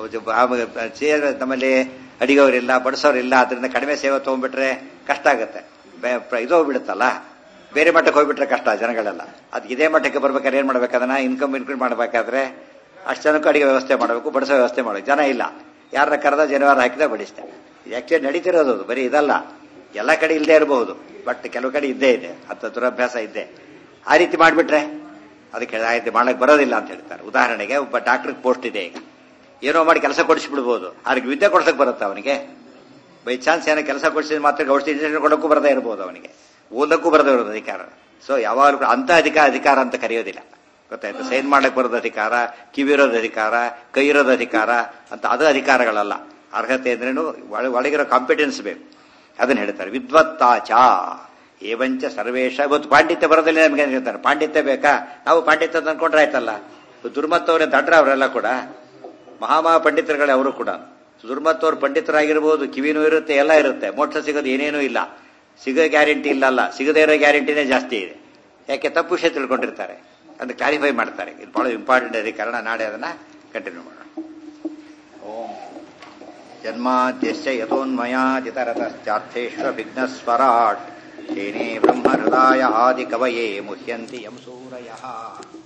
ನಮ್ಮಲ್ಲಿ ಅಡಿಗೆಯವರಿಲ್ಲ ಬಡಿಸೋರಿಲ್ಲ ಅದರಿಂದ ಕಡಿಮೆ ಸೇವೆ ತಗೊಂಡ್ಬಿಟ್ರೆ ಕಷ್ಟ ಆಗುತ್ತೆ ಇದು ಹೋಗ್ಬಿಡುತ್ತಲ್ಲ ಬೇರೆ ಮಟ್ಟಕ್ಕೆ ಹೋಗ್ಬಿಟ್ರೆ ಕಷ್ಟ ಜನಗಳೆಲ್ಲ ಅದು ಇದೇ ಮಟ್ಟಕ್ಕೆ ಬರ್ಬೇಕಾದ್ರೆ ಏನ್ ಮಾಡ್ಬೇಕು ಅದನ್ನ ಇನ್ಕಮ್ ಇನ್ಕ್ರೀಸ್ ಮಾಡ್ಬೇಕಾದ್ರೆ ಅಷ್ಟು ಜನಕ್ಕೂ ಅಡಿಗೆ ವ್ಯವಸ್ಥೆ ಮಾಡಬೇಕು ಬಡಿಸೋ ವ್ಯವಸ್ಥೆ ಮಾಡಬೇಕು ಜನ ಇಲ್ಲ ಯಾರ ಕರೆದ ಜನವಾರ ಹಾಕಿದ ಬಡಿಸ್ತೆ ಆಕ್ಚುಲಿ ನಡೀತಿರೋದು ಅದು ಬರೀ ಇದಲ್ಲ ಎಲ್ಲ ಕಡೆ ಇಲ್ಲದೆ ಇರಬಹುದು ಬಟ್ ಕೆಲವು ಕಡೆ ಇದ್ದೇ ಇದೆ ಅಂತ ದುರಭ್ಯಾಸ ಇದ್ದೆ ಆ ರೀತಿ ಮಾಡಿಬಿಟ್ರೆ ಅದಕ್ಕೆ ಆಯ್ತು ಮಾಡಕ್ ಬರೋದಿಲ್ಲ ಅಂತ ಹೇಳ್ತಾರೆ ಉದಾಹರಣೆಗೆ ಒಬ್ಬ ಡಾಕ್ಟರ್ ಪೋಸ್ಟ್ ಇದೆ ಈಗ ಏನೋ ಮಾಡಿ ಕೆಲಸ ಕೊಡಿಸ್ಬಿಡ್ಬೋದು ಅವ್ರಿಗೆ ವಿದ್ಯೆ ಕೊಡ್ಸಕ್ ಬರುತ್ತೆ ಅವನಿಗೆ ಬೈ ಚಾನ್ಸ್ ಏನೋ ಕೆಲಸ ಕೊಡಿಸಿದ ಮಾತ್ರ ಔಷಧಿ ಇಂಜೆಕ್ಷನ್ ಕೊಡೋಕ್ಕೂ ಬರದೇ ಇರ್ಬೋದು ಅವನಿಗೆ ಓದಕ್ಕೂ ಬರದೇ ಇರೋದು ಅಧಿಕಾರ ಸೊ ಯಾವಾಗಲೂ ಅಂತ ಅಧಿಕಾರ ಅಧಿಕಾರ ಅಂತ ಕರೆಯೋದಿಲ್ಲ ಗೊತ್ತಾಯ್ತು ಸೈನ್ ಮಾಡಕ್ ಬರೋದು ಅಧಿಕಾರ ಕಿವಿರೋದು ಅಧಿಕಾರ ಕೈ ಇರೋದು ಅಧಿಕಾರ ಅಂತ ಅದು ಅಧಿಕಾರಗಳಲ್ಲ ಅರ್ಹತೆ ಅಂದ್ರೇನು ಒಳಗಿರೋ ಕಾಂಪಿಟೆನ್ಸ್ ಬೇಕು ಅದನ್ನ ಹೇಳ್ತಾರೆ ವಿದ್ವತ್ತಾಚ ಏವಂಚ ಸರ್ವೇಶ ಇವತ್ತು ಪಾಂಡಿತ್ಯ ಬರೋದಿಲ್ಲ ನಮ್ಗೆ ಹೇಳ್ತಾರೆ ಪಾಂಡಿತ್ಯ ಬೇಕಾ ನಾವು ಪಾಂಡಿತ್ಯ ತಂದ್ಕೊಂಡ್ರೆ ಆಯ್ತಲ್ಲ ದುರ್ಮತ್ತವ್ರೆ ದಡ್ರ ಅವರೆಲ್ಲ ಕೂಡ ಮಹಾಮಹಾ ಪಂಡಿತರುಗಳೇ ಅವರು ಕೂಡ ದುರ್ಮತ್ತವ್ರು ಪಂಡಿತರಾಗಿರ್ಬೋದು ಕಿವಿನೂ ಇರುತ್ತೆ ಎಲ್ಲ ಇರುತ್ತೆ ಮೋಕ್ಷ ಸಿಗೋದು ಏನೇನೂ ಇಲ್ಲ ಸಿಗೋ ಗ್ಯಾರಂಟಿ ಇಲ್ಲಲ್ಲ ಸಿಗದೇ ಇರೋ ಗ್ಯಾರಂಟಿನೇ ಜಾಸ್ತಿ ಇದೆ ಯಾಕೆ ತಪ್ಪು ವಿಷಯ ತಿಳ್ಕೊಂಡಿರ್ತಾರೆ ಅದನ್ನ ಕ್ಲಾರಿಫೈ ಮಾಡ್ತಾರೆ ಇದು ಬಹಳ ಇಂಪಾರ್ಟೆಂಟ್ ಇದೆ ಕಾರಣ ನಾಳೆ ಅದನ್ನ ಕಂಟಿನ್ಯೂ ಮಾಡೋಣ ಓಂ ಜನ್ಮಾದ್ಯಶ್ಚ ಯಥೋನ್ಮಯಾದಿತರತಶ್ಚಾರ್ಥೇಶ್ವ ವಿಘ್ನಸ್ವರಾಟ್ ತೇನೇ ಬ್ರಹ್ಮ ಹೃದಯ ಆದಿ ಕವಯೇ ಮುಹ್ಯಂತಿ ಯಂ ಸೂರಯಃ